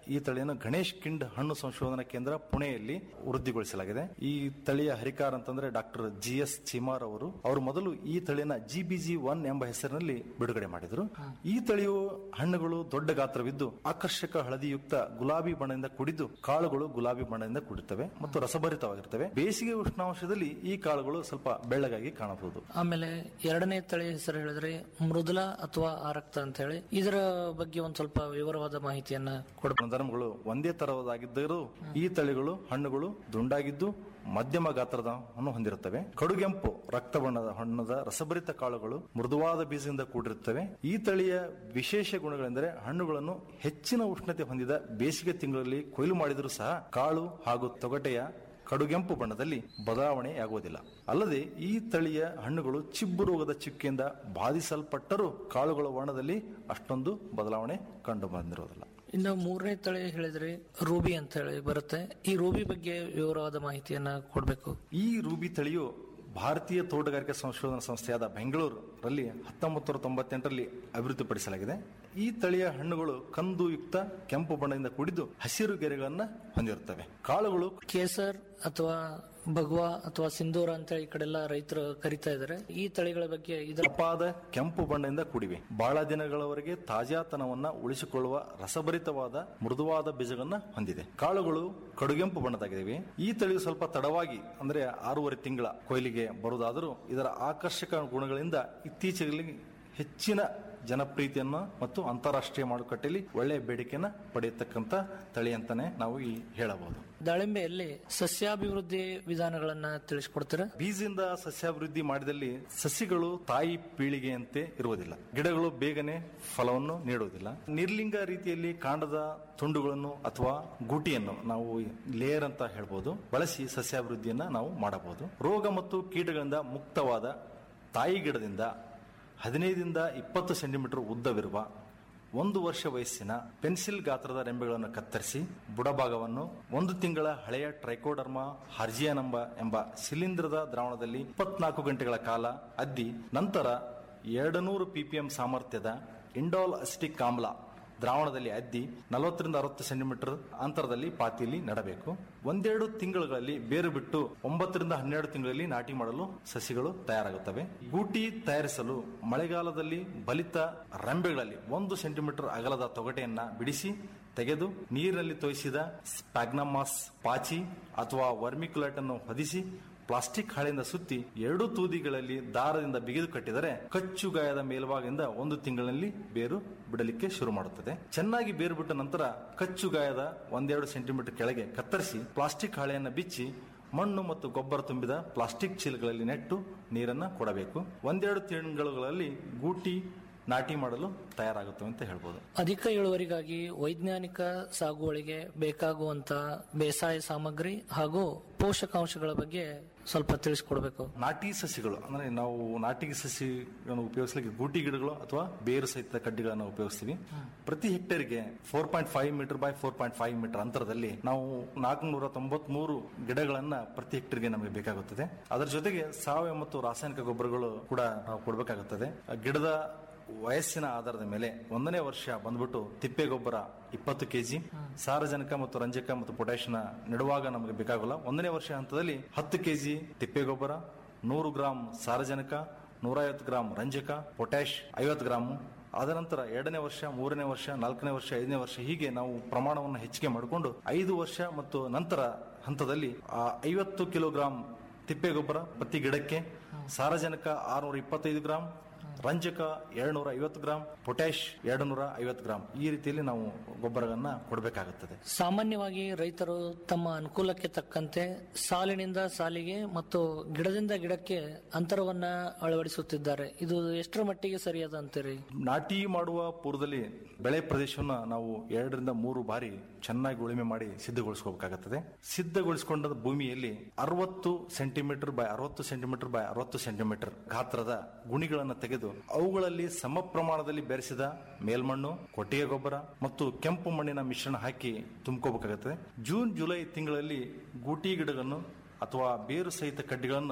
[SPEAKER 16] ಈ ತಳಿಯನ್ನು ಗಣೇಶ್ ಕಿಂಡ್ ಹಣ್ಣು ಸಂಶೋಧನಾ ಕೇಂದ್ರ ಪುಣೆಯಲ್ಲಿ ವೃದ್ಧಿಗೊಳಿಸಲಾಗಿದೆ ಈ ತಳಿಯ ಹರಿಕಾರ ಅಂತಂದ್ರೆ ಡಾಕ್ಟರ್ ಜಿ ಎಸ್ ಚಿಮಾರ್ ಅವರು ಅವರು ಮೊದಲು ಈ ತಳಿಯನ್ನ ಜಿಬಿಜಿ ಒನ್ ಎಂಬ ಹೆಸರಿನಲ್ಲಿ ಬಿಡುಗಡೆ ಮಾಡಿದರು ಈ ತಳಿಯು ಹಣ್ಣುಗಳು ದೊಡ್ಡ ಗಾತ್ರವಿದ್ದು ಆಕರ್ಷಕ ಹಳದಿಯುಕ್ತ ಗುಲಾಬಿ ಬಣ್ಣದಿಂದ ಕೂಡಿದ್ದು ಕಾಳುಗಳು ಗುಲಾಬಿ ಬಣ್ಣದಿಂದ ಕೂಡಿರ್ತವೆ ಮತ್ತು ರಸಭರಿತವಾಗಿರ್ತವೆ ಬೇಸಿಗೆ ಉಷ್ಣಾಂಶದಲ್ಲಿ ಈ ಕಾಳುಗಳು ಸ್ವಲ್ಪ ಬೆಳ್ಳಗಾಗಿ ಕಾಣಬಹುದು
[SPEAKER 15] ಆಮೇಲೆ ಎರಡನೇ ತಳಿ ಹೆಸರು ಹೇಳಿದ್ರೆ ಮೃದುಲ ಅಥವಾ ಆರಕ್ತ ಅಂತ ಹೇಳಿ ಇದರ ಬಗ್ಗೆ ಒಂದ್ ಸ್ವಲ್ಪ ವಿವರವಾದ ಮಾಹಿತಿಯನ್ನ ಕೊಡ
[SPEAKER 16] ಧರ್ಮಗಳು ಒಂದೇ ತರಹದಾಗಿದ್ದರೂ ಈ ತಳಿಗಳು ಹಣ್ಣುಗಳು ದುಂಡಾಗಿದ್ದು ಮಧ್ಯಮ ಗಾತ್ರದ ಹಣ್ಣು ಹೊಂದಿರುತ್ತವೆ ಕಡುಗೆಂಪು ರಕ್ತ ಬಣ್ಣದ ಹಣ್ಣದ ರಸಭರಿತ ಕಾಳುಗಳು ಮೃದುವಾದ ಬೀಜದಿಂದ ಕೂಡಿರುತ್ತವೆ ಈ ತಳಿಯ ವಿಶೇಷ ಗುಣಗಳೆಂದರೆ ಹಣ್ಣುಗಳನ್ನು ಹೆಚ್ಚಿನ ಉಷ್ಣತೆ ಹೊಂದಿದ ಬೇಸಿಗೆ ತಿಂಗಳಲ್ಲಿ ಕೊಯ್ಲು ಮಾಡಿದರೂ ಸಹ ಕಾಳು ಹಾಗೂ ತೊಗಟೆಯ ಕಡುಗೆಂಪು ಬಣ್ಣದಲ್ಲಿ ಬದಲಾವಣೆಯಾಗುವುದಿಲ್ಲ ಅಲ್ಲದೆ ಈ ತಳಿಯ ಹಣ್ಣುಗಳು ಚಿಬ್ಬು ರೋಗದ ಚಿಕ್ಕೆಯಿಂದ ಬಾಧಿಸಲ್ಪಟ್ಟರೂ ಕಾಳುಗಳ ವರ್ಣದಲ್ಲಿ ಅಷ್ಟೊಂದು ಬದಲಾವಣೆ ಕಂಡು ಬಂದಿರುವುದಿಲ್ಲ
[SPEAKER 15] ಇನ್ನು ಮೂರನೇ ತಳಿ ಹೇಳಿದ್ರೆ ರೂಬಿ ಅಂತ ಹೇಳಿ ಬರುತ್ತೆ ಈ ರೂಬಿ ಬಗ್ಗೆ ವಿವರವಾದ ಮಾಹಿತಿಯನ್ನ ಕೊಡಬೇಕು
[SPEAKER 16] ಈ ರೂಬಿ ತಳಿಯು ಭಾರತೀಯ ತೋಟಗಾರಿಕಾ ಸಂಶೋಧನಾ ಸಂಸ್ಥೆಯಾದ ಬೆಂಗಳೂರಲ್ಲಿ ಹತ್ತೊಂಬತ್ತು ನೂರ ತೊಂಬತ್ತೆಂಟರಲ್ಲಿ ಅಭಿವೃದ್ಧಿಪಡಿಸಲಾಗಿದೆ ಈ ತಳಿಯ ಹಣ್ಣುಗಳು ಕಂದುಯುಕ್ತ ಕೆಂಪು ಬಣ್ಣದಿಂದ ಕೂಡಿದ್ದು ಹಸಿರು ಗೆರೆಗಳನ್ನ ಹೊಂದಿರುತ್ತವೆ ಕಾಳುಗಳು
[SPEAKER 15] ಕೇಸರ್ ಅಥವಾ ಭಗವಾ ಅಥವಾ ಸಿಂಧೂರ ಅಂತ ಈ ಕಡೆಲ್ಲ ರೈತರು ಕರಿತಾ ಇದ್ದಾರೆ ಈ ತಳಿಗಳ ಬಗ್ಗೆ ಇದರ
[SPEAKER 16] ಅಪಾದ ಕೆಂಪು ಬಣ್ಣದಿಂದ ಕೂಡಿವೆ ಬಹಳ ದಿನಗಳವರೆಗೆ ತಾಜಾತನವನ್ನ ಉಳಿಸಿಕೊಳ್ಳುವ ರಸಭರಿತವಾದ ಮೃದುವಾದ ಬೀಜಗಳನ್ನ ಹೊಂದಿದೆ ಕಾಳುಗಳು ಕಡುಗೆಂಪು ಬಣ್ಣದಾಗಿವೆ ಈ ತಳಿಯು ಸ್ವಲ್ಪ ತಡವಾಗಿ ಅಂದ್ರೆ ಆರೂವರೆ ತಿಂಗಳ ಕೊಯ್ಲಿಗೆ ಬರುವುದಾದರೂ ಇದರ ಆಕರ್ಷಕ ಗುಣಗಳಿಂದ ಇತ್ತೀಚೆಗೆ ಹೆಚ್ಚಿನ ಜನಪ್ರೀತಿಯನ್ನ ಮತ್ತು ಅಂತಾರಾಷ್ಟ್ರೀಯ ಮಾರುಕಟ್ಟೆಯಲ್ಲಿ ಒಳ್ಳೆಯ ಬೇಡಿಕೆಯನ್ನ ಪಡೆಯತಕ್ಕಂತ ತಳಿ ಅಂತಾನೆ ನಾವು ಈ ಹೇಳಬಹುದು
[SPEAKER 15] ದಾಳಿಂಬೆಯಲ್ಲಿ ಸಸ್ಯಾಭಿವೃದ್ಧಿ ವಿಧಾನಗಳನ್ನ ತಿಳಿಸ್ಕೊಡ್ತೀರಾ
[SPEAKER 16] ಬೀಜದಿಂದ ಸಸ್ಯಾಭಿವೃದ್ಧಿ ಮಾಡಿದಲ್ಲಿ ಸಸಿಗಳು ತಾಯಿ ಪೀಳಿಗೆಯಂತೆ ಇರುವುದಿಲ್ಲ ಗಿಡಗಳು ಬೇಗನೆ ಫಲವನ್ನು ನೀಡುವುದಿಲ್ಲ ನಿರ್ಲಿಂಗ ರೀತಿಯಲ್ಲಿ ಕಾಂಡದ ತುಂಡುಗಳನ್ನು ಅಥವಾ ಗೂಟಿಯನ್ನು ನಾವು ಲೇಯರ್ ಅಂತ ಹೇಳ್ಬೋದು ಬಳಸಿ ಸಸ್ಯಾಭಿವೃದ್ಧಿಯನ್ನ ನಾವು ಮಾಡಬಹುದು ರೋಗ ಮತ್ತು ಕೀಟಗಳಿಂದ ಮುಕ್ತವಾದ ತಾಯಿ ಗಿಡದಿಂದ ಹದಿನೈದಿಂದ ಇಪ್ಪತ್ತು ಸೆಂಟಿಮೀಟರ್ ಉದ್ದವಿರುವ ಒಂದು ವರ್ಷ ವಯಸ್ಸಿನ ಪೆನ್ಸಿಲ್ ಗಾತ್ರದ ರೆಂಬೆಗಳನ್ನು ಕತ್ತರಿಸಿ ಬುಡಭಾಗವನ್ನು ಒಂದು ತಿಂಗಳ ಹಳೆಯ ಟ್ರೈಕೋಡರ್ಮಾ ಹಾರ್ಜಿಯಾನಂಬ ಎಂಬ ಶಿಲೀಂಧ್ರದ ದ್ರಾವಣದಲ್ಲಿ ಇಪ್ಪತ್ನಾಲ್ಕು ಗಂಟೆಗಳ ಕಾಲ ಅದ್ದಿ ನಂತರ ಎರಡು ನೂರು ಪಿಪಿಎಂ ಸಾಮರ್ಥ್ಯದ ಇಂಡೋಲ್ ಅಸಿಟಿಕ್ ಆಮ್ಲ ದ್ರಾವಣದಲ್ಲಿ ಅದ್ದಿ ನಲವತ್ತರಿಂದ ಅರವತ್ತು ಸೆಂಟಿಮೀಟರ್ ಅಂತರದಲ್ಲಿ ಪಾತಿಯಲ್ಲಿ ನೆಡಬೇಕು ಒಂದೆರಡು ತಿಂಗಳುಗಳಲ್ಲಿ ಬೇರು ಬಿಟ್ಟು ಒಂಬತ್ತರಿಂದ ಹನ್ನೆರಡು ತಿಂಗಳಲ್ಲಿ ನಾಟಿ ಮಾಡಲು ಸಸಿಗಳು ತಯಾರಾಗುತ್ತವೆ ಗೂಟಿ ತಯಾರಿಸಲು ಮಳೆಗಾಲದಲ್ಲಿ ಬಲಿತ ರೆಂಬೆಗಳಲ್ಲಿ ಒಂದು ಸೆಂಟಿಮೀಟರ್ ಅಗಲದ ತೊಗಟೆಯನ್ನ ಬಿಡಿಸಿ ತೆಗೆದು ನೀರಿನಲ್ಲಿ ತೋಯಿಸಿದ ಸ್ಪ್ಯಾಗ್ನಮಾಸ್ ಪಾಚಿ ಅಥವಾ ವರ್ಮಿಕ್ಯುಲೇಟ್ ಅನ್ನು ಹೊದಿಸಿ ಪ್ಲಾಸ್ಟಿಕ್ ಹಾಳೆಯಿಂದ ಸುತ್ತಿ ಎರಡು ತೂದಿಗಳಲ್ಲಿ ದಾರದಿಂದ ಬಿಗಿದು ಕಟ್ಟಿದರೆ ಕಚ್ಚು ಗಾಯದ ಮೇಲ್ಭಾಗದಿಂದ ಒಂದು ತಿಂಗಳಲ್ಲಿ ಬೇರು ಬಿಡಲಿಕ್ಕೆ ಶುರು ಮಾಡುತ್ತದೆ ಚೆನ್ನಾಗಿ ಬೇರು ಬಿಟ್ಟ ನಂತರ ಕಚ್ಚು ಗಾಯದ ಒಂದೆರಡು ಸೆಂಟಿಮೀಟರ್ ಕೆಳಗೆ ಕತ್ತರಿಸಿ ಪ್ಲಾಸ್ಟಿಕ್ ಹಾಳೆಯನ್ನು ಬಿಚ್ಚಿ ಮಣ್ಣು ಮತ್ತು ಗೊಬ್ಬರ ತುಂಬಿದ ಪ್ಲಾಸ್ಟಿಕ್ ಚೀಲಗಳಲ್ಲಿ ನೆಟ್ಟು ನೀರನ್ನ ಕೊಡಬೇಕು ಒಂದೆರಡು ತಿಂಗಳುಗಳಲ್ಲಿ ಗೂಟಿ ನಾಟಿ ಮಾಡಲು ತಯಾರಾಗುತ್ತವೆ ಅಂತ ಹೇಳ್ಬೋದು
[SPEAKER 15] ಅಧಿಕ ಇಳುವರಿಗಾಗಿ ವೈಜ್ಞಾನಿಕ ಸಾಗುವಳಿಗೆ ಬೇಕಾಗುವಂತ ಬೇಸಾಯ ಸಾಮಗ್ರಿ ಹಾಗೂ ಪೋಷಕಾಂಶಗಳ ಬಗ್ಗೆ ಸ್ವಲ್ಪ ತಿಳಿಸ್ಕೊಡ್ಬೇಕು
[SPEAKER 16] ನಾಟಿ ಸಸಿಗಳು ಅಂದ್ರೆ ನಾವು ನಾಟಿ ಸಸಿಗಳನ್ನು ಉಪಯೋಗಿಸಲಿಕ್ಕೆ ಗೂಟಿ ಗಿಡಗಳು ಅಥವಾ ಬೇರು ಸಹಿತ ಕಡ್ಡಿಗಳನ್ನು ಉಪಯೋಗಿಸ್ತೀವಿ ಪ್ರತಿ ಹೆಕ್ಟೇರ್ಗೆ four point five metre by four point five metre ಅಂತರದಲ್ಲಿ ನಾವು ನಾಲ್ಕುನೂರ ತೊಂಬತ್ಮೂರು ಗಿಡಗಳನ್ನ ಪ್ರತಿ ಹೆಕ್ಟೇರ್ಗೆ ನಮಗೆ ಬೇಕಾಗುತ್ತದೆ ಅದರ ಜೊತೆಗೆ ಸಾವಯವ ಮತ್ತು ರಾಸಾಯನಿಕ ಗೊಬ್ಬರಗಳು ಕೂಡ ನಾವು ಕೊಡಬೇಕಾಗುತ್ತದೆ ಆ ಗಿಡದ ವಯಸ್ಸಿನ ಆಧಾರದ ಮೇಲೆ ಒಂದನೇ ವರ್ಷ ಬಂದ್ಬಿಟ್ಟು ತಿಪ್ಪೆ ಗೊಬ್ಬರ ಇಪ್ಪತ್ತು ಕೆಜಿ ಸಾರಜನಕ ಮತ್ತು ರಂಜಕ ಮತ್ತು ಪೊಟ್ಯಾಷಿಯಂ ನೆಡುವಾಗ ನಮಗೆ ಬೇಕಾಗಲ್ಲ ಒಂದನೇ ವರ್ಷ ಹಂತದಲ್ಲಿ ಹತ್ತು ಕೆಜಿ ತಿಪ್ಪೆ ಗೊಬ್ಬರ ನೂರು ಗ್ರಾಂ ಸಾರಜನಕ ನೂರೈವತ್ತು ಗ್ರಾಂ ರಂಜಕ ಪೊಟ್ಯಾಶ್ ಐವತ್ತು ಗ್ರಾಮು ಆದ ನಂತರ ಎರಡನೇ ವರ್ಷ ಮೂರನೇ ವರ್ಷ ನಾಲ್ಕನೇ ವರ್ಷ ಐದನೇ ವರ್ಷ ಹೀಗೆ ನಾವು ಪ್ರಮಾಣವನ್ನು ಹೆಚ್ಚಿಗೆ ಮಾಡಿಕೊಂಡು ಐದು ವರ್ಷ ಮತ್ತು ನಂತರ ಹಂತದಲ್ಲಿ ಆ ಐವತ್ತು ಕಿಲೋಗ್ರಾಂ ತಿಪ್ಪೆ ಗೊಬ್ಬರ ಪ್ರತಿ ಗಿಡಕ್ಕೆ ಸಾರಜನಕ ಆರುನೂರ ಇಪ್ಪತ್ತೈದು ಗ್ರಾಂ ರಂಜಕ ಎರಡ್ನೂರ ಐವತ್ತು ಗ್ರಾಂ ಪೊಟ್ಯಾಶ್ ಎರಡು ನೂರ ಐವತ್ತು ಗ್ರಾಂ ಈ ರೀತಿಯಲ್ಲಿ ನಾವು ಗೊಬ್ಬರವನ್ನ ಕೊಡಬೇಕಾಗುತ್ತದೆ
[SPEAKER 15] ಸಾಮಾನ್ಯವಾಗಿ ರೈತರು ತಮ್ಮ ಅನುಕೂಲಕ್ಕೆ ತಕ್ಕಂತೆ ಸಾಲಿನಿಂದ ಸಾಲಿಗೆ ಮತ್ತು ಗಿಡದಿಂದ ಗಿಡಕ್ಕೆ ಅಂತರವನ್ನ ಅಳವಡಿಸುತ್ತಿದ್ದಾರೆ ಇದು ಎಷ್ಟರ ಮಟ್ಟಿಗೆ ಸರಿಯಾದ ಅಂತೀರಿ
[SPEAKER 16] ನಾಟಿ ಮಾಡುವ ಪೂರ್ವದಲ್ಲಿ ಬೆಳೆ ಪ್ರದೇಶವನ್ನ ನಾವು ಎರಡರಿಂದ ಮೂರು ಬಾರಿ ಚೆನ್ನಾಗಿ ಉಳುಮೆ ಮಾಡಿ ಸಿದ್ಧಗೊಳಿಸ್ಕೋಬೇಕಾಗುತ್ತದೆ ಸಿದ್ಧಗೊಳಿಸಿಕೊಂಡ ಭೂಮಿಯಲ್ಲಿ ಅರವತ್ತು ಸೆಂಟಿಮೀಟರ್ ಬೈ ಅರವತ್ತು ಸೆಂಟಿಮೀಟರ್ ಬೈ ಅರವತ್ತು ಸೆಂಟಿಮೀಟರ್ ಗಾತ್ರದ ಗುಣಿಗಳನ್ನು ತೆಗೆದು ಅವುಗಳಲ್ಲಿ ಸಮ ಪ್ರಮಾಣದಲ್ಲಿ ಬೆರೆಸಿದ ಮೇಲ್ಮಣ್ಣು ಕೊಟ್ಟಿಗೆ ಗೊಬ್ಬರ ಮತ್ತು ಕೆಂಪು ಮಣ್ಣಿನ ಮಿಶ್ರಣ ಹಾಕಿ ತುಂಬಿಕೋಬೇಕಾಗುತ್ತದೆ ಜೂನ್ ಜುಲೈ ತಿಂಗಳಲ್ಲಿ ಗೂಟಿ ಗಿಡಗಳನ್ನು ಅಥವಾ ಬೇರು ಸಹಿತ ಕಡ್ಡಿಗಳನ್ನ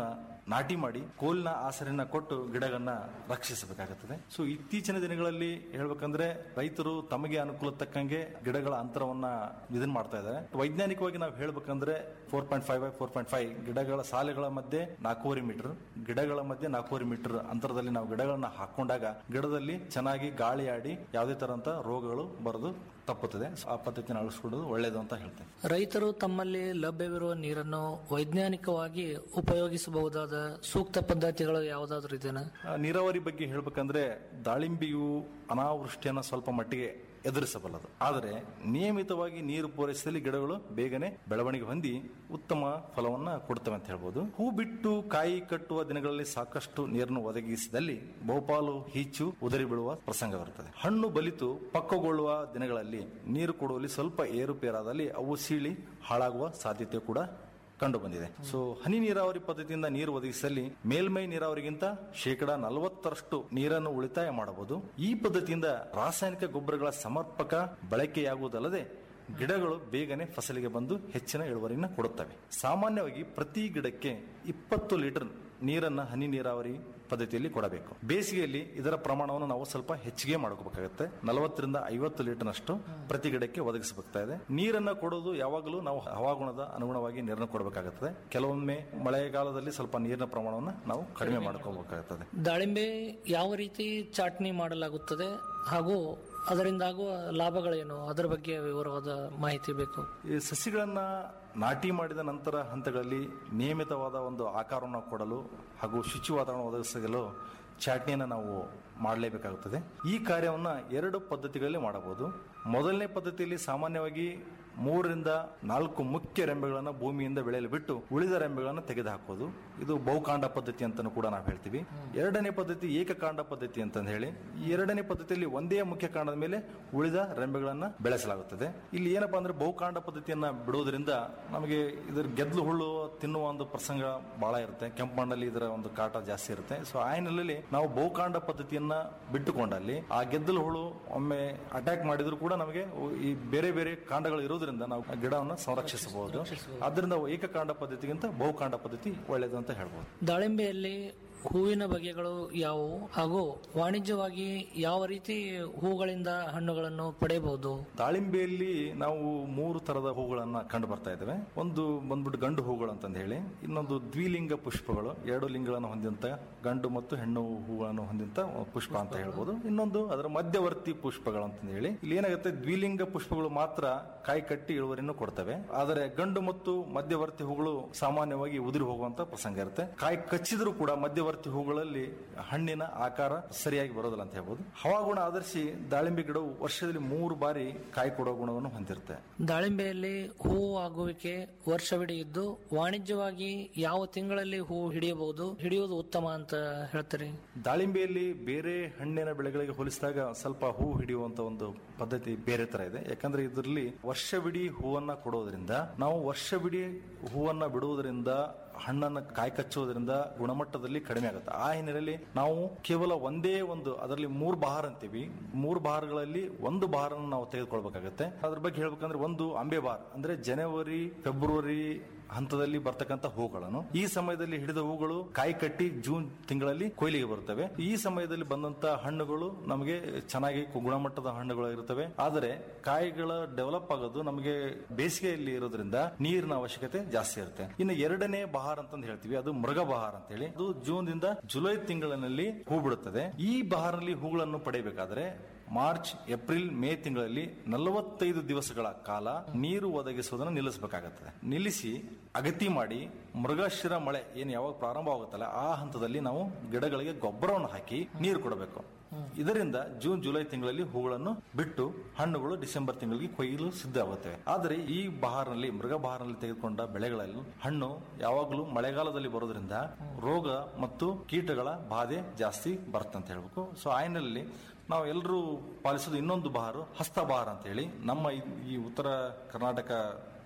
[SPEAKER 16] ನಾಟಿ ಮಾಡಿ ಕೋಲ್ನ ಆಸರೆಯನ್ನ ಕೊಟ್ಟು ಗಿಡಗಳನ್ನ ರಕ್ಷಿಸಬೇಕಾಗುತ್ತದೆ ಸೊ ಇತ್ತೀಚಿನ ದಿನಗಳಲ್ಲಿ ಹೇಳ್ಬೇಕಂದ್ರೆ ರೈತರು ತಮಗೆ ಅನುಕೂಲ ತಕ್ಕಂಗೆ ಗಿಡಗಳ ಅಂತರವನ್ನ ಇದನ್ ಮಾಡ್ತಾ ಇದ್ದಾರೆ ವೈಜ್ಞಾನಿಕವಾಗಿ ನಾವು ಹೇಳ್ಬೇಕಂದ್ರೆ four point five by four point five ಗಿಡಗಳ ಸಾಲೆಗಳ ಮಧ್ಯೆ ನಾಲ್ಕೂವರೆ ಮೀಟರ್ ಗಿಡಗಳ ಮಧ್ಯೆ ನಾಲ್ಕೂವರೆ ಮೀಟರ್ ಅಂತರದಲ್ಲಿ ನಾವು ಗಿಡಗಳನ್ನ ಹಾಕೊಂಡಾಗ ಗಿಡದಲ್ಲಿ ಚೆನ್ನಾಗಿ ಗಾಳಿ ಆಡಿ ಯಾವುದೇ ತರಂತ ರೋಗಗಳು ಬರೋದು ತಪ್ಪುತ್ತದೆ ಸೊ ಆ ಪದ್ಧತಿನ ಅಳಿಸ್ಕೊಳ್ಳೋದು ಒಳ್ಳೇದು ಅಂತ ಹೇಳ್ತೇನೆ
[SPEAKER 15] ರೈತರು ತಮ್ಮಲ್ಲಿ ಲಭ್ಯವಿರುವ ನೀರನ್ನು ವೈಜ್ಞಾನಿಕವಾಗಿ ಉಪಯೋಗಿಸಬಹುದಾದ ಸೂಕ್ತ ಪದ್ಧತಿಗಳು ಯಾವುದಾದ್ರೂ ಇದೆನಾ
[SPEAKER 16] ಆ, ನೀರಾವರಿ ಬಗ್ಗೆ ಹೇಳ್ಬೇಕಂದ್ರೆ ದಾಳಿಂಬೆಯು ಅನಾವೃಷ್ಟಿಯನ್ನ ಸ್ವಲ್ಪ ಮಟ್ಟಿಗೆ ಎದುರಿಸಬಲ್ಲದು ಆದರೆ ನಿಯಮಿತವಾಗಿ ನೀರು ಪೂರೈಸಿದಲ್ಲಿ ಗಿಡಗಳು ಬೇಗನೆ ಬೆಳವಣಿಗೆ ಹೊಂದಿ ಉತ್ತಮ ಫಲವನ್ನ ಕೊಡ್ತವೆ ಅಂತ ಹೇಳ್ಬೋದು ಹೂ ಬಿಟ್ಟು ಕಾಯಿ ಕಟ್ಟುವ ದಿನಗಳಲ್ಲಿ ಸಾಕಷ್ಟು ನೀರನ್ನು ಒದಗಿಸಿದಲ್ಲಿ ಬಹುಪಾಲು ಹೀಚು ಉದರಿ ಬೀಳುವ ಪ್ರಸಂಗವಿರುತ್ತದೆ ಹಣ್ಣು ಬಲಿತು ಪಕ್ವಗೊಳ್ಳುವ ದಿನಗಳಲ್ಲಿ ನೀರು ಕೊಡುವಲ್ಲಿ ಸ್ವಲ್ಪ ಏರುಪೇರಾದಲ್ಲಿ ಅವು ಸೀಳಿ ಹಾಳಾಗುವ ಸಾಧ್ಯತೆ ಕೂಡ ಕಂಡು ಬಂದಿದೆ ಸೊ ಹನಿ ನೀರಾವರಿ ಪದ್ಧತಿಯಿಂದ ನೀರು ಒದಗಿಸಲಿ ಮೇಲ್ಮೈ ನೀರಾವರಿಗಿಂತ ಶೇಕಡ ನಲವತ್ತರಷ್ಟು ನೀರನ್ನು ಉಳಿತಾಯ ಮಾಡಬಹುದು ಈ ಪದ್ಧತಿಯಿಂದ ರಾಸಾಯನಿಕ ಗೊಬ್ಬರಗಳ ಸಮರ್ಪಕ ಬಳಕೆಯಾಗುವುದಲ್ಲದೆ ಗಿಡಗಳು ಬೇಗನೆ ಫಸಲಿಗೆ ಬಂದು ಹೆಚ್ಚಿನ ಇಳುವರಿಯನ್ನು ಕೊಡುತ್ತವೆ ಸಾಮಾನ್ಯವಾಗಿ ಪ್ರತಿ ಗಿಡಕ್ಕೆ ಇಪ್ಪತ್ತು ಲೀಟರ್ ನೀರನ್ನ ಹನಿ ನೀರಾವರಿ ಪದ್ಧತಿಯಲ್ಲಿ ಕೊಡಬೇಕು ಬೇಸಿಗೆಯಲ್ಲಿ ಇದರ ಪ್ರಮಾಣವನ್ನು ನಾವು ಸ್ವಲ್ಪ ಹೆಚ್ಚಿಗೆ ಮಾಡ್ಕೋಬೇಕಾಗುತ್ತೆ ನಲವತ್ತರಿಂದ ಐವತ್ತು ಲೀಟರ್ನಷ್ಟು ಪ್ರತಿ ಗಿಡಕ್ಕೆ ಒದಗಿಸಬೇಕಾಗ್ತಾ ಇದೆ ನೀರನ್ನ ಕೊಡೋದು ಯಾವಾಗಲೂ ನಾವು ಹವಾಗುಣದ ಅನುಗುಣವಾಗಿ ನೀರನ್ನು ಕೊಡಬೇಕಾಗುತ್ತದೆ ಕೆಲವೊಮ್ಮೆ ಮಳೆಗಾಲದಲ್ಲಿ ಸ್ವಲ್ಪ ನೀರಿನ ಪ್ರಮಾಣವನ್ನು ನಾವು ಕಡಿಮೆ ಮಾಡ್ಕೋಬೇಕಾಗುತ್ತದೆ
[SPEAKER 15] ದಾಳಿಂಬೆ ಯಾವ ರೀತಿ ಚಾಟ್ನಿ ಮಾಡಲಾಗುತ್ತದೆ ಹಾಗೂ ಅದರಿಂದಾಗುವ ಲಾಭಗಳೇನು ಅದರ ಬಗ್ಗೆ ವಿವರವಾದ ಮಾಹಿತಿ ಬೇಕು
[SPEAKER 16] ಈ ಸಸಿಗಳನ್ನ ನಾಟಿ ಮಾಡಿದ ನಂತರ ಹಂತಗಳಲ್ಲಿ ನಿಯಮಿತವಾದ ಒಂದು ಆಕಾರವನ್ನು ಕೊಡಲು ಹಾಗೂ ಶುಚಿ ವಾತಾವರಣ ಒದಗಿಸಲು ಚಾಟ್ನಿಯನ್ನು ನಾವು ಮಾಡಲೇಬೇಕಾಗುತ್ತದೆ ಈ ಕಾರ್ಯವನ್ನು ಎರಡು ಪದ್ಧತಿಗಳಲ್ಲಿ ಮಾಡಬಹುದು ಮೊದಲನೇ ಪದ್ಧತಿಯಲ್ಲಿ ಸಾಮಾನ್ಯವಾಗಿ ಮೂರರಿಂದ ನಾಲ್ಕು ಮುಖ್ಯ ರೆಂಬೆಗಳನ್ನು ಭೂಮಿಯಿಂದ ಬೆಳೆಯಲು ಬಿಟ್ಟು ಉಳಿದ ರೆಂಬೆಗಳನ್ನು ತೆಗೆದುಹಾಕೋದು ಇದು ಬಹುಕಾಂಡ ಪದ್ಧತಿ ಅಂತಾನು ಕೂಡ ನಾವು ಹೇಳ್ತೀವಿ ಎರಡನೇ ಪದ್ಧತಿ ಏಕಕಾಂಡ ಪದ್ಧತಿ ಅಂತಂದು ಹೇಳಿ ಈ ಎರಡನೇ ಪದ್ಧತಿಯಲ್ಲಿ ಒಂದೇ ಮುಖ್ಯ ಕಾಂಡದ ಮೇಲೆ ಉಳಿದ ರೆಂಬೆಗಳನ್ನ ಬೆಳೆಸಲಾಗುತ್ತದೆ ಇಲ್ಲಿ ಏನಪ್ಪಾ ಅಂದ್ರೆ ಬಹುಕಾಂಡ ಪದ್ಧತಿಯನ್ನ ಬಿಡುವುದರಿಂದ ನಮಗೆ ಇದರ ಗೆದ್ಲು ಹುಳ್ಳು ತಿನ್ನುವ ಒಂದು ಪ್ರಸಂಗ ಬಹಳ ಇರುತ್ತೆ ಕೆಂಪು ಮಣ್ಣಲ್ಲಿ ಇದರ ಒಂದು ಕಾಟ ಜಾಸ್ತಿ ಇರುತ್ತೆ ಸೊ ಆ ಹಿನ್ನೆಲೆಯಲ್ಲಿ ನಾವು ಬಹುಕಾಂಡ ಪದ್ಧತಿಯನ್ನ ಬಿಟ್ಟುಕೊಂಡಲ್ಲಿ ಆ ಗೆದ್ದಲು ಹುಳು ಒಮ್ಮೆ ಅಟ್ಯಾಕ್ ಮಾಡಿದ್ರು ಕೂಡ ನಮಗೆ ಈ ಬೇರೆ ಬೇರೆ ಕಾಂಡಗಳು ಇರೋದ್ರಿಂದ ನಾವು ಆ ಗಿಡವನ್ನು ಸಂರಕ್ಷಿಸಬಹುದು ಆದ್ದರಿಂದ ಏಕಕಾಂಡ ಪದ್ಧತಿಗಿಂತ ಬಹುಕಾಂಡ ಪದ್ಧತಿ ಒಳ್ಳೆಯದು ಅಂತ ಹೇಳ್ಬೋದು
[SPEAKER 15] ದಾಳಿಂಬೆಯಲ್ಲಿ ಹೂವಿನ ಬಗೆಗಳು ಯಾವುವು ಹಾಗೂ ವಾಣಿಜ್ಯವಾಗಿ ಯಾವ ರೀತಿ ಹೂಗಳಿಂದ ಹಣ್ಣುಗಳನ್ನು ಪಡೆಯಬಹುದು
[SPEAKER 16] ದಾಳಿಂಬೆಯಲ್ಲಿ ನಾವು ಮೂರು ತರದ ಹೂಗಳನ್ನ ಕಂಡು ಬರ್ತಾ ಇದ್ದೇವೆ ಒಂದು ಬಂದ್ಬಿಟ್ಟು ಗಂಡು ಹೂಗಳು ಅಂತಂದು ಹೇಳಿ ಇನ್ನೊಂದು ದ್ವಿಲಿಂಗ ಪುಷ್ಪಗಳು ಎರಡು ಲಿಂಗಗಳನ್ನು ಹೊಂದಿದಂತ ಗಂಡು ಮತ್ತು ಹೆಣ್ಣು ಹೂಗಳನ್ನು ಹೊಂದಿದಂತ ಪುಷ್ಪ ಅಂತ ಹೇಳ್ಬೋದು ಇನ್ನೊಂದು ಅದರ ಮಧ್ಯವರ್ತಿ ಪುಷ್ಪಗಳು ಅಂತಂದು ಹೇಳಿ ಇಲ್ಲಿ ಏನಾಗುತ್ತೆ ದ್ವಿಲಿಂಗ ಪುಷ್ಪಗಳು ಮಾತ್ರ ಕಾಯಿ ಕಟ್ಟಿ ಇಳುವರಿಯನ್ನು ಕೊಡ್ತವೆ ಆದರೆ ಗಂಡು ಮತ್ತು ಮಧ್ಯವರ್ತಿ ಹೂಗಳು ಸಾಮಾನ್ಯವಾಗಿ ಉದುರಿ ಹೋಗುವಂತ ಪ್ರಸಂಗ ಇರುತ್ತೆ ಕಾಯಿ ಕಚ್ಚಿದ್ರು ಕೂಡ ಮಧ್ಯವರ್ತಿ ಹೂಗಳಲ್ಲಿ ಹಣ್ಣಿನ ಆಕಾರ ಸರಿಯಾಗಿ ಬರೋದಿಲ್ಲ ಅಂತ ಹೇಳ್ಬೋದು ಹವಾಗುಣ ಆಧರಿಸಿ ದಾಳಿಂಬೆ ಗಿಡವು ವರ್ಷದಲ್ಲಿ ಮೂರು ಬಾರಿ ಕಾಯಿ ಕೊಡೋ ಗುಣವನ್ನು ಹೊಂದಿರುತ್ತೆ
[SPEAKER 15] ದಾಳಿಂಬೆಯಲ್ಲಿ ಹೂವು ಆಗುವಿಕೆ ವರ್ಷವಿಡೀ ಇದ್ದು ವಾಣಿಜ್ಯವಾಗಿ ಯಾವ ತಿಂಗಳಲ್ಲಿ ಹೂ ಹಿಡಿಯಬಹುದು ಹಿಡಿಯುವುದು ಉತ್ತಮ ಅಂತ ಹೇಳ್ತೀರಿ
[SPEAKER 16] ದಾಳಿಂಬೆಯಲ್ಲಿ ಬೇರೆ ಹಣ್ಣಿನ ಬೆಳೆಗಳಿಗೆ ಹೋಲಿಸಿದಾಗ ಸ್ವಲ್ಪ ಹೂ ಹಿಡಿಯುವಂತ ಒಂದು ಪದ್ಧತಿ ಬೇರೆ ತರ ಇದೆ ಯಾಕಂದ್ರೆ ಇದರಲ್ಲಿ ವರ್ಷವಿಡೀ ಹೂವನ್ನ ಕೊಡೋದ್ರಿಂದ ನಾವು ವರ್ಷವಿಡೀ ಹೂವನ್ನ ಬಿಡುವುದರಿಂದ ಹಣ್ಣನ್ನ ಕಾಯಿ ಕಚ್ಚೋದ್ರಿಂದ ಗುಣಮಟ್ಟದಲ್ಲಿ ಕಡಿಮೆ ಆಗುತ್ತೆ ಆ ಹಿನ್ನೆಲೆಯಲ್ಲಿ ನಾವು ಕೇವಲ ಒಂದೇ ಒಂದು ಅದರಲ್ಲಿ ಮೂರು ಬಹಾರ್ ಅಂತೀವಿ ಮೂರು ಬಹಾರ್ಗಳಲ್ಲಿ ಒಂದು ಬಹಾರನ್ನು ನಾವು ತೆಗೆದುಕೊಳ್ಬೇಕಾಗತ್ತೆ ಅದ್ರ ಬಗ್ಗೆ ಹೇಳ್ಬೇಕಂದ್ರೆ ಒಂದು ಅಂಬೆ ಬಾರ್ ಅಂದ್ರೆ ಜನವರಿ ಫೆಬ್ರವರಿ ಹಂತದಲ್ಲಿ ಬರ್ತಕ್ಕಂಥ ಹೂಗಳನ್ನು ಈ ಸಮಯದಲ್ಲಿ ಹಿಡಿದ ಹೂಗಳು ಕಾಯಿ ಕಟ್ಟಿ ಜೂನ್ ತಿಂಗಳಲ್ಲಿ ಕೊಯ್ಲಿಗೆ ಬರುತ್ತವೆ ಈ ಸಮಯದಲ್ಲಿ ಬಂದಂತ ಹಣ್ಣುಗಳು ನಮಗೆ ಚೆನ್ನಾಗಿ ಗುಣಮಟ್ಟದ ಹಣ್ಣುಗಳು ಇರುತ್ತವೆ ಆದರೆ ಕಾಯಿಗಳ ಡೆವಲಪ್ ಆಗೋದು ನಮಗೆ ಬೇಸಿಗೆಯಲ್ಲಿ ಇರೋದ್ರಿಂದ ನೀರಿನ ಅವಶ್ಯಕತೆ ಜಾಸ್ತಿ ಇರುತ್ತೆ ಇನ್ನು ಎರಡನೇ ಬಹಾರ್ ಅಂತಂದು ಹೇಳ್ತೀವಿ ಅದು ಮೃಗ ಬಹಾರ್ ಅಂತ ಹೇಳಿ ಅದು ಜೂನ್ ದಿಂದ ಜುಲೈ ತಿಂಗಳಿನಲ್ಲಿ ಹೂ ಬಿಡುತ್ತದೆ ಈ ಬಹಾರ್ನಲ್ಲಿ ಹೂಗಳನ್ನು ಪಡೆಯಬೇಕಾದ್ರೆ ಮಾರ್ಚ್ ಏಪ್ರಿಲ್ ಮೇ ತಿಂಗಳಲ್ಲಿ ನಲವತ್ತೈದು ದಿವಸಗಳ ಕಾಲ ನೀರು ಒದಗಿಸುವುದನ್ನು ನಿಲ್ಲಿಸಬೇಕಾಗುತ್ತದೆ ನಿಲ್ಲಿಸಿ ಅಗತಿ ಮಾಡಿ ಮೃಗಶಿರ ಮಳೆ ಏನು ಯಾವಾಗ ಪ್ರಾರಂಭ ಆಗುತ್ತಲ್ಲ ಆ ಹಂತದಲ್ಲಿ ನಾವು ಗಿಡಗಳಿಗೆ ಗೊಬ್ಬರವನ್ನು ಹಾಕಿ ನೀರು ಕೊಡಬೇಕು ಇದರಿಂದ ಜೂನ್ ಜುಲೈ ತಿಂಗಳಲ್ಲಿ ಹೂಗಳನ್ನು ಬಿಟ್ಟು ಹಣ್ಣುಗಳು ಡಿಸೆಂಬರ್ ತಿಂಗಳಿಗೆ ಕೊಯ್ಯಲು ಸಿದ್ಧವಾಗುತ್ತವೆ ಆದರೆ ಈ ಬಹಾರ್ನಲ್ಲಿ ಮೃಗ ಬಹಾರ್ನಲ್ಲಿ ತೆಗೆದುಕೊಂಡ ಬೆಳೆಗಳಲ್ಲಿ ಹಣ್ಣು ಯಾವಾಗಲೂ ಮಳೆಗಾಲದಲ್ಲಿ ಬರೋದ್ರಿಂದ ರೋಗ ಮತ್ತು ಕೀಟಗಳ ಬಾಧೆ ಜಾಸ್ತಿ ಬರ್ತಂತ ಹೇಳ್ಬೇಕು ಸೊ ಆಯ್ನಲ್ಲಿ ನಾವು ಎಲ್ಲರೂ ಪಾಲಿಸೋದು ಇನ್ನೊಂದು ಬಹಾರು ಹಸ್ತ ಬಹಾರ್ ಅಂತ ಹೇಳಿ ನಮ್ಮ ಈ- ಈ ಉತ್ತರ ಕರ್ನಾಟಕ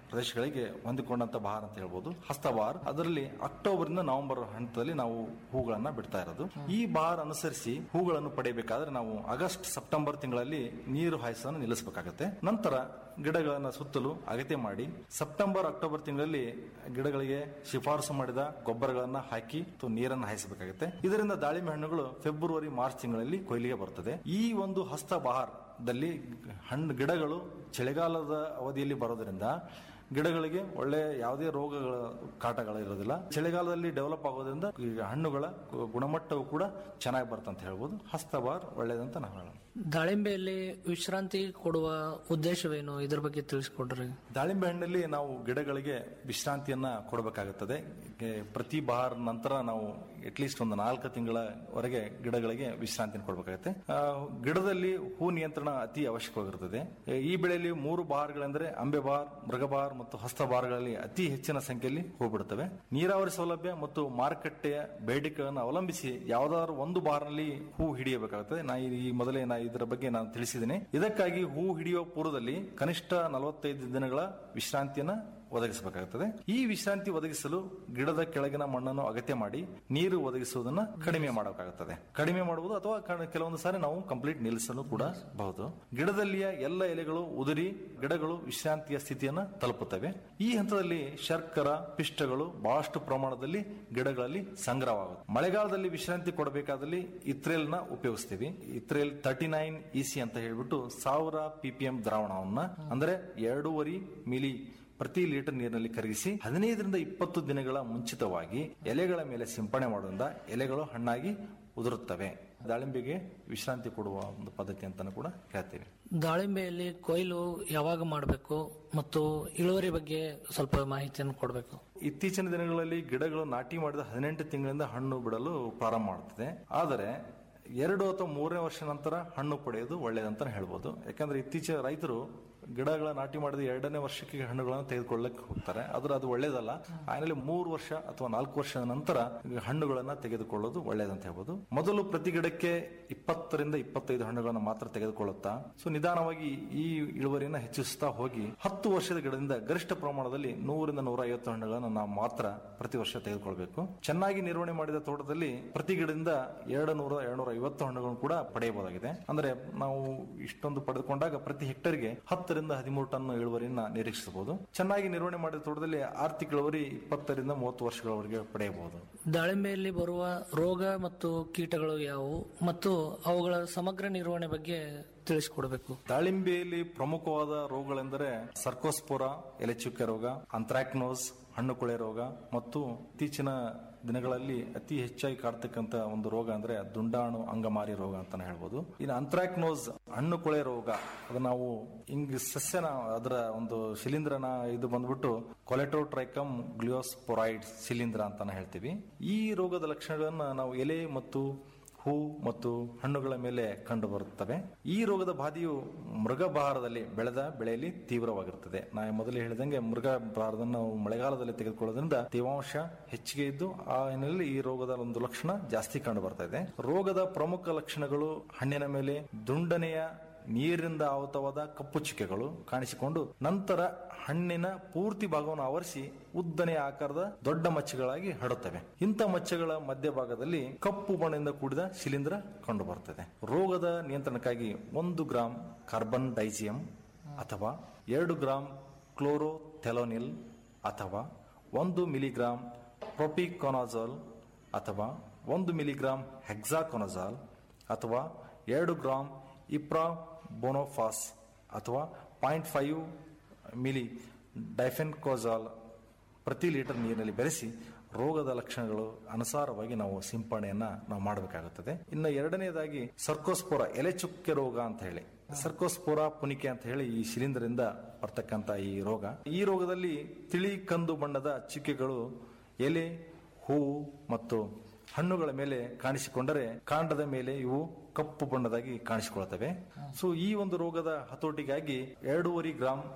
[SPEAKER 16] ಪ್ರದೇಶಗಳಿಗೆ ಹೊಂದಿಕೊಂಡಂತ ಬಹಾರ್ ಅಂತ ಹೇಳ್ಬೋದು ಹಸ್ತಬಹಾರ್ ಅದರಲ್ಲಿ ಅಕ್ಟೋಬರ್ ಇಂದ ನವೆಂಬರ್ ಹಂತದಲ್ಲಿ ನಾವು ಹೂಗಳನ್ನ ಬಿಡ್ತಾ ಇರೋದು ಈ ಬಹಾರ್ ಅನುಸರಿಸಿ ಹೂಗಳನ್ನು ಪಡೆಯಬೇಕಾದ್ರೆ ನಾವು ಆಗಸ್ಟ್ ಸೆಪ್ಟೆಂಬರ್ ತಿಂಗಳಲ್ಲಿ ನೀರು ಹಾಯಿಸೋದನ್ನು ನಿಲ್ಲಿಸಬೇಕಾಗತ್ತೆ ನಂತರ ಗಿಡಗಳನ್ನ ಸುತ್ತಲೂ ಅಗತ್ಯ ಮಾಡಿ ಸೆಪ್ಟೆಂಬರ್ ಅಕ್ಟೋಬರ್ ತಿಂಗಳಲ್ಲಿ ಗಿಡಗಳಿಗೆ ಶಿಫಾರಸು ಮಾಡಿದ ಗೊಬ್ಬರಗಳನ್ನ ಹಾಕಿ ಮತ್ತು ನೀರನ್ನು ಹಾಯಿಸಬೇಕಾಗುತ್ತೆ ಇದರಿಂದ ದಾಳಿಂಬೆ ಹಣ್ಣುಗಳು ಫೆಬ್ರವರಿ ಮಾರ್ಚ್ ತಿಂಗಳಲ್ಲಿ ಕೊಯ್ಲಿಗೆ ಬರ್ತದೆ ಈ ಒಂದು ಹಸ್ತ ಬಹಾರದಲ್ಲಿ ಹಣ್ಣು ಗಿಡಗಳು ಚಳಿಗಾಲದ ಅವಧಿಯಲ್ಲಿ ಬರೋದ್ರಿಂದ ಗಿಡಗಳಿಗೆ ಒಳ್ಳೆ ಯಾವುದೇ ರೋಗಗಳ ಕಾಟಗಳು ಇರೋದಿಲ್ಲ ಚಳಿಗಾಲದಲ್ಲಿ ಡೆವಲಪ್ ಆಗೋದ್ರಿಂದ ಈ ಹಣ್ಣುಗಳ ಗುಣಮಟ್ಟವು ಕೂಡ ಚೆನ್ನಾಗಿ ಬರ್ತಂತ ಹೇಳ್ಬೋದು ಹಸ್ತಬಾರ್ ಒಳ್ಳೇದಂತ ನಾವು ಹೇಳೋಣ
[SPEAKER 15] ದಾಳಿಂಬೆಯಲ್ಲಿ ವಿಶ್ರಾಂತಿ ಕೊಡುವ ಉದ್ದೇಶವೇನು ಇದ್ರ ಬಗ್ಗೆ ತಿಳಿಸ್ಕೊಡ್ರಿ
[SPEAKER 16] ದಾಳಿಂಬೆ ಹಣ್ಣಲ್ಲಿ ನಾವು ಗಿಡಗಳಿಗೆ ವಿಶ್ರಾಂತಿಯನ್ನ ಕೊಡಬೇಕಾಗುತ್ತದೆ ಗೆ- ಪ್ರತಿ ಬಹಾರ್ ನಂತರ ನಾವು ಅಟ್ಲೀಸ್ಟ್ ಒಂದು ನಾಲ್ಕು ತಿಂಗಳವರೆಗೆ ಗಿಡಗಳಿಗೆ ವಿಶ್ರಾಂತಿಯನ್ನು ಕೊಡಬೇಕಾಗುತ್ತೆ ಆ, ಗಿಡದಲ್ಲಿ ಹೂ ನಿಯಂತ್ರಣ ಅತಿ ಅವಶ್ಯಕವಾಗಿರುತ್ತದೆ ಎ, ಈ ಬೆಳೆಯಲ್ಲಿ ಮೂರು ಬಹಾರ್ಗಳೆಂದರೆ ಅಂಬೆ ಬಹಾರ್ ಮೃಗಬಹಾರ್ ಮತ್ತು ಹಸ್ತ ಬಹಾರ್ಗಳಲ್ಲಿ ಅತಿ ಹೆಚ್ಚಿನ ಸಂಖ್ಯೆಯಲ್ಲಿ ಹೂ ಬಿಡುತ್ತವೆ ನೀರಾವರಿ ಸೌಲಭ್ಯ ಮತ್ತು ಮಾರುಕಟ್ಟೆಯ ಬೇಡಿಕೆಯನ್ನು ಅವಲಂಬಿಸಿ ಯಾವ್ದಾದ್ರು ಒಂದು ಬಾರ್ನಲ್ಲಿ ಹೂ ಹಿಡಿಯಬೇಕಾಗುತ್ತದೆ ನಾ ಈ ಈ ಮೊದಲೇ ನಾ ಇದರ ಬಗ್ಗೆ ನಾನು ತಿಳಿಸಿದ್ದೇನೆ ಇದಕ್ಕಾಗಿ ಹೂ ಹಿಡಿಯುವ ಪೂರ್ವದಲ್ಲಿ ಕನಿಷ್ಠ ನಲವತ್ತೈದು ದಿನಗಳ ವಿಶ್ರಾಂತಿಯನ್ನ ಒದಗಿಸಬೇಕಾಗುತ್ತದೆ ಈ ವಿಶ್ರಾಂತಿ ಒದಗಿಸಲು ಗಿಡದ ಕೆಳಗಿನ ಮಣ್ಣನ್ನು ಅಗತ್ಯ ಮಾಡಿ ನೀರು ಒದಗಿಸುವುದನ್ನ ಕಡಿಮೆ ಮಾಡಬೇಕಾಗುತ್ತದೆ ಕಡಿಮೆ ಮಾಡುವುದು ಅಥವಾ ಕ- ಕೆಲವೊಂದು ಸಾರಿ ನಾವು ಕಂಪ್ಲೀಟ್ ನಿಲ್ಲಿಸಲು ಕೂಡ ಬಹುದು ಗಿಡದಲ್ಲಿಯ ಎಲ್ಲ ಎಲೆಗಳು ಉದುರಿ ಗಿಡಗಳು ವಿಶ್ರಾಂತಿಯ ಸ್ಥಿತಿಯನ್ನ ತಲುಪುತ್ತವೆ ಈ ಹಂತದಲ್ಲಿ ಶರ್ಕರ ಪಿಷ್ಟಗಳು ಬಹಳಷ್ಟು ಪ್ರಮಾಣದಲ್ಲಿ ಗಿಡಗಳಲ್ಲಿ ಸಂಗ್ರಹವಾಗುತ್ತೆ ಮಳೆಗಾಲದಲ್ಲಿ ವಿಶ್ರಾಂತಿ ಕೊಡಬೇಕಾದಲ್ಲಿ ಇತ್ರೇಲ್ನ ಉಪಯೋಗಿಸ್ತೀವಿ ಇತ್ರೇಲ್ ತರ್ಟಿ ನೈನ್ ಇಸಿ ಅಂತ ಹೇಳ್ಬಿಟ್ಟು ಸಾವಿರ ಪಿಪಿಎಂ ದ್ರಾವಣವನ್ನ ಅಂದ್ರೆ ಎರಡೂವರೆ ಮಿಲಿ ಪ್ರತಿ ಲೀಟರ್ ನೀರಿನಲ್ಲಿ ಕರಗಿಸಿ ಹದಿನೈದರಿಂದ ಇಪ್ಪತ್ತು ದಿನಗಳ ಮುಂಚಿತವಾಗಿ ಎಲೆಗಳ ಮೇಲೆ ಸಿಂಪಡಣೆ ಮಾಡೋದ್ರಿಂದ ಎಲೆಗಳು ಹಣ್ಣಾಗಿ ಉದುರುತ್ತವೆ ದಾಳಿಂಬೆಗೆ ವಿಶ್ರಾಂತಿ ಕೊಡುವ ಒಂದು ಪದ್ಧತಿ ಅಂತಾನು ಕೂಡ ಹೇಳ್ತೀವಿ
[SPEAKER 15] ದಾಳಿಂಬೆಯಲ್ಲಿ ಕೊಯ್ಲು ಯಾವಾಗ ಮಾಡಬೇಕು ಮತ್ತು ಇಳುವರಿ ಬಗ್ಗೆ ಸ್ವಲ್ಪ ಮಾಹಿತಿಯನ್ನು ಕೊಡಬೇಕು
[SPEAKER 16] ಇತ್ತೀಚಿನ ದಿನಗಳಲ್ಲಿ ಗಿಡಗಳು ನಾಟಿ ಮಾಡಿದ ಹದಿನೆಂಟು ತಿಂಗಳಿಂದ ಹಣ್ಣು ಬಿಡಲು ಪ್ರಾರಂಭ ಮಾಡುತ್ತದೆ ಆದರೆ ಎರಡು ಅಥವಾ ಮೂರನೇ ವರ್ಷ ನಂತರ ಹಣ್ಣು ಪಡೆಯೋದು ಒಳ್ಳೆಯದಂತ ಹೇಳ್ಬೋದು ಯಾಕಂದ್ರೆ ಇತ್ತೀಚೆಗೆ ರೈತರು ಗಿಡಗಳ ನಾಟಿ ಮಾಡಿದ ಎರಡನೇ ವರ್ಷಕ್ಕೆ ಹಣ್ಣುಗಳನ್ನು ತೆಗೆದುಕೊಳ್ಳಕ್ಕೆ ಹೋಗ್ತಾರೆ ಆದ್ರೆ ಅದು ಒಳ್ಳೇದಲ್ಲ ಆಮೇಲೆ ಮೂರು ವರ್ಷ ಅಥವಾ ನಾಲ್ಕು ವರ್ಷದ ನಂತರ ಹಣ್ಣುಗಳನ್ನ ತೆಗೆದುಕೊಳ್ಳೋದು ಒಳ್ಳೇದಂತ ಹೇಳ್ಬೋದು ಮೊದಲು ಪ್ರತಿ ಗಿಡಕ್ಕೆ ಇಪ್ಪತ್ತರಿಂದ ಇಪ್ಪತ್ತೈದು ಹಣ್ಣುಗಳನ್ನು ಮಾತ್ರ ತೆಗೆದುಕೊಳ್ಳುತ್ತಾ ಸೊ ನಿಧಾನವಾಗಿ ಈ ಇಳುವರಿಯನ್ನು ಹೆಚ್ಚಿಸುತ್ತಾ ಹೋಗಿ ಹತ್ತು ವರ್ಷದ ಗಿಡದಿಂದ ಗರಿಷ್ಠ ಪ್ರಮಾಣದಲ್ಲಿ ನೂರಿಂದ ನೂರ ಐವತ್ತು ಹಣ್ಣುಗಳನ್ನು ನಾವು ಮಾತ್ರ ಪ್ರತಿ ವರ್ಷ ತೆಗೆದುಕೊಳ್ಬೇಕು ಚೆನ್ನಾಗಿ ನಿರ್ವಹಣೆ ಮಾಡಿದ ತೋಟದಲ್ಲಿ ಪ್ರತಿ ಗಿಡದಿಂದ ಎರಡು ನೂರ ಎರಡ್ನೂರ ಐವತ್ತು ಹಣ್ಣುಗಳನ್ನು ಕೂಡ ಪಡೆಯಬಹುದಾಗಿದೆ ಅಂದ್ರೆ ನಾವು ಇಷ್ಟೊಂದು ಪಡೆದುಕೊಂಡಾಗ ಪ್ರತಿ ಹೆಕ್ಟರ್ಗೆ ಹತ್ತರಿಂದ ಹದಿಮೂರು ಟನ್ ಇಳುವರಿಯನ್ನ ನಿರೀಕ್ಷಿಸಬಹುದು ಚೆನ್ನಾಗಿ ನಿರ್ವಹಣೆ ಮಾಡಿದ ತೋಟದಲ್ಲಿ ಆರ್ಥಿಕ ಇಳುವರಿ ಇಪ್ಪತ್ತರಿಂದ ಮೂವತ್ತು ವರ್ಷಗಳವರೆಗೆ ಪಡೆಯಬಹುದು
[SPEAKER 15] ದಾಳಿಂಬೆಯಲ್ಲಿ ಬರುವ ರೋಗ ಮತ್ತು ಕೀಟಗಳು ಯಾವುವು ಮತ್ತು ಅವುಗಳ ಸಮಗ್ರ ನಿರ್ವಹಣೆ ಬಗ್ಗೆ ತಿಳಿಸಿಕೊಡಬೇಕು
[SPEAKER 16] ದಾಳಿಂಬೆಯಲ್ಲಿ ಪ್ರಮುಖವಾದ ರೋಗಗಳೆಂದರೆ ಸರ್ಕೋಸ್ಪೋರ ಎಲೆಚುಕ್ಕೆ ರೋಗ ಅಂಥ್ರಾಕ್ನೋಸ್ ಹಣ್ಣು ಕೊಳೆ ರೋಗ ಮತ್ತು ಇತ್ತೀಚಿನ ದಿನಗಳಲ್ಲಿ ಅತಿ ಹೆಚ್ಚಾಗಿ ಕಾಡ್ತಕ್ಕಂತ ಒಂದು ರೋಗ ಅಂದ್ರೆ ದುಂಡಾಣು ಅಂಗಮಾರಿ ರೋಗ ಅಂತಾನೆ ಹೇಳ್ಬೋದು ಇನ್ನು ಅಂಥ್ರಾಕ್ನೋಸ್ ಹಣ್ಣು ಕೊಳೆ ರೋಗ ಅದು ನಾವು ಹಿಂಗ್ ಸಸ್ಯನ ಅದರ ಒಂದು ಶಿಲೀಂಧ್ರನ ಇದು ಬಂದ್ಬಿಟ್ಟು ಕೊಲೆಟೋಟ್ರೈಕಮ್ ಗ್ಲಿಯೋಸ್ಪೊರೈಡ್ ಶಿಲೀಂಧ್ರ ಅಂತಾನೆ ಹೇಳ್ತೀವಿ ಈ ರೋಗದ ಲಕ್ಷಣಗಳನ್ನ ನಾವು ಎಲೆ ಮತ್ತು ಹೂ ಮತ್ತು ಹಣ್ಣುಗಳ ಮೇಲೆ ಕಂಡು ಬರುತ್ತವೆ ಈ ರೋಗದ ಬಾಧೆಯು ಮೃಗಬಾರದಲ್ಲಿ ಬೆಳೆದ ಬೆಳೆಯಲ್ಲಿ ತೀವ್ರವಾಗಿರುತ್ತದೆ ನಾ ಮೊದಲೇ ಹೇಳಿದಂಗೆ ಮೃಗ ಬಾರದನ್ನು ನಾವು ಮಳೆಗಾಲದಲ್ಲಿ ತೆಗೆದುಕೊಳ್ಳೋದ್ರಿಂದ ತೇವಾಂಶ ಹೆಚ್ಚಿಗೆ ಇದ್ದು ಆ ಹಿನ್ನೆಲೆಯಲ್ಲಿ ಈ ರೋಗದ ಒಂದು ಲಕ್ಷಣ ಜಾಸ್ತಿ ಕಂಡು ಬರ್ತಾ ಇದೆ ರೋಗದ ಪ್ರಮುಖ ಲಕ್ಷಣಗಳು ಹಣ್ಣಿನ ಮೇಲೆ ದುಂಡನೆಯ ನೀರಿನಿಂದ ಆವೃತವಾದ ಕಪ್ಪು ಚುಕ್ಕೆಗಳು ಕಾಣಿಸಿಕೊಂಡು ನಂತರ ಹಣ್ಣಿನ ಪೂರ್ತಿ ಭಾಗವನ್ನು ಆವರಿಸಿ ಉದ್ದನೆಯ ಆಕಾರದ ದೊಡ್ಡ ಮಚ್ಚೆಗಳಾಗಿ ಹರಡುತ್ತವೆ ಇಂಥ ಮಚ್ಚೆಗಳ ಮಧ್ಯಭಾಗದಲ್ಲಿ ಕಪ್ಪು ಬಣ್ಣದಿಂದ ಕೂಡಿದ ಶಿಲೀಂಧ್ರ ಕಂಡು ಬರುತ್ತದೆ ರೋಗದ ನಿಯಂತ್ರಣಕ್ಕಾಗಿ ಒಂದು ಗ್ರಾಂ ಕಾರ್ಬನ್ ಡೈಸಿಯಂ ಅಥವಾ ಎರಡು ಗ್ರಾಂ ಕ್ಲೋರೋಥೆಲೋನಿಲ್ ಅಥವಾ ಒಂದು ಮಿಲಿಗ್ರಾಂ ಪ್ರೊಪಿಕೊನಾಜಾಲ್ ಅಥವಾ ಒಂದು ಮಿಲಿಗ್ರಾಂ ಹೆಕ್ಸಾಕೊನಜಾಲ್ ಅಥವಾ ಎರಡು ಗ್ರಾಂ ಇಪ್ರಾ ಬೋನೋಫಾಸ್ ಅಥವಾ ಪಾಯಿಂಟ್ ಫೈವ್ ಮಿಲಿ ಡೈಫೆನ್ಕೋಜಾಲ್ ಪ್ರತಿ ಲೀಟರ್ ನೀರಿನಲ್ಲಿ ಬೆರೆಸಿ ರೋಗದ ಲಕ್ಷಣಗಳು ಅನುಸಾರವಾಗಿ ನಾವು ಸಿಂಪಡಣೆಯನ್ನ ನಾವು ಮಾಡಬೇಕಾಗುತ್ತದೆ ಇನ್ನು ಎರಡನೇದಾಗಿ ಸರ್ಕೋಸ್ಪೋರ ಎಲೆ ಚುಕ್ಕೆ ರೋಗ ಅಂತ ಹೇಳಿ ಸರ್ಕೋಸ್ಪೋರ ಪುನಿಕೆ ಅಂತ ಹೇಳಿ ಈ ಶಿಲೀಂಧ್ರದಿಂದ ಬರ್ತಕ್ಕಂತ ಈ ರೋಗ ಈ ರೋಗದಲ್ಲಿ ತಿಳಿ ಕಂದು ಬಣ್ಣದ ಚುಕ್ಕೆಗಳು ಎಲೆ ಹೂವು ಮತ್ತು ಹಣ್ಣುಗಳ ಮೇಲೆ ಕಾಣಿಸಿಕೊಂಡರೆ ಕಾಂಡದ ಮೇಲೆ ಇವು ಕಪ್ಪು ಬಣ್ಣದಾಗಿ ಕಾಣಿಸಿಕೊಳ್ಳುತ್ತವೆ ಸೊ ಈ ಒಂದು ರೋಗದ ಹತೋಟಿಗಾಗಿ ಎರಡೂವರೆ ಗ್ರಾಂ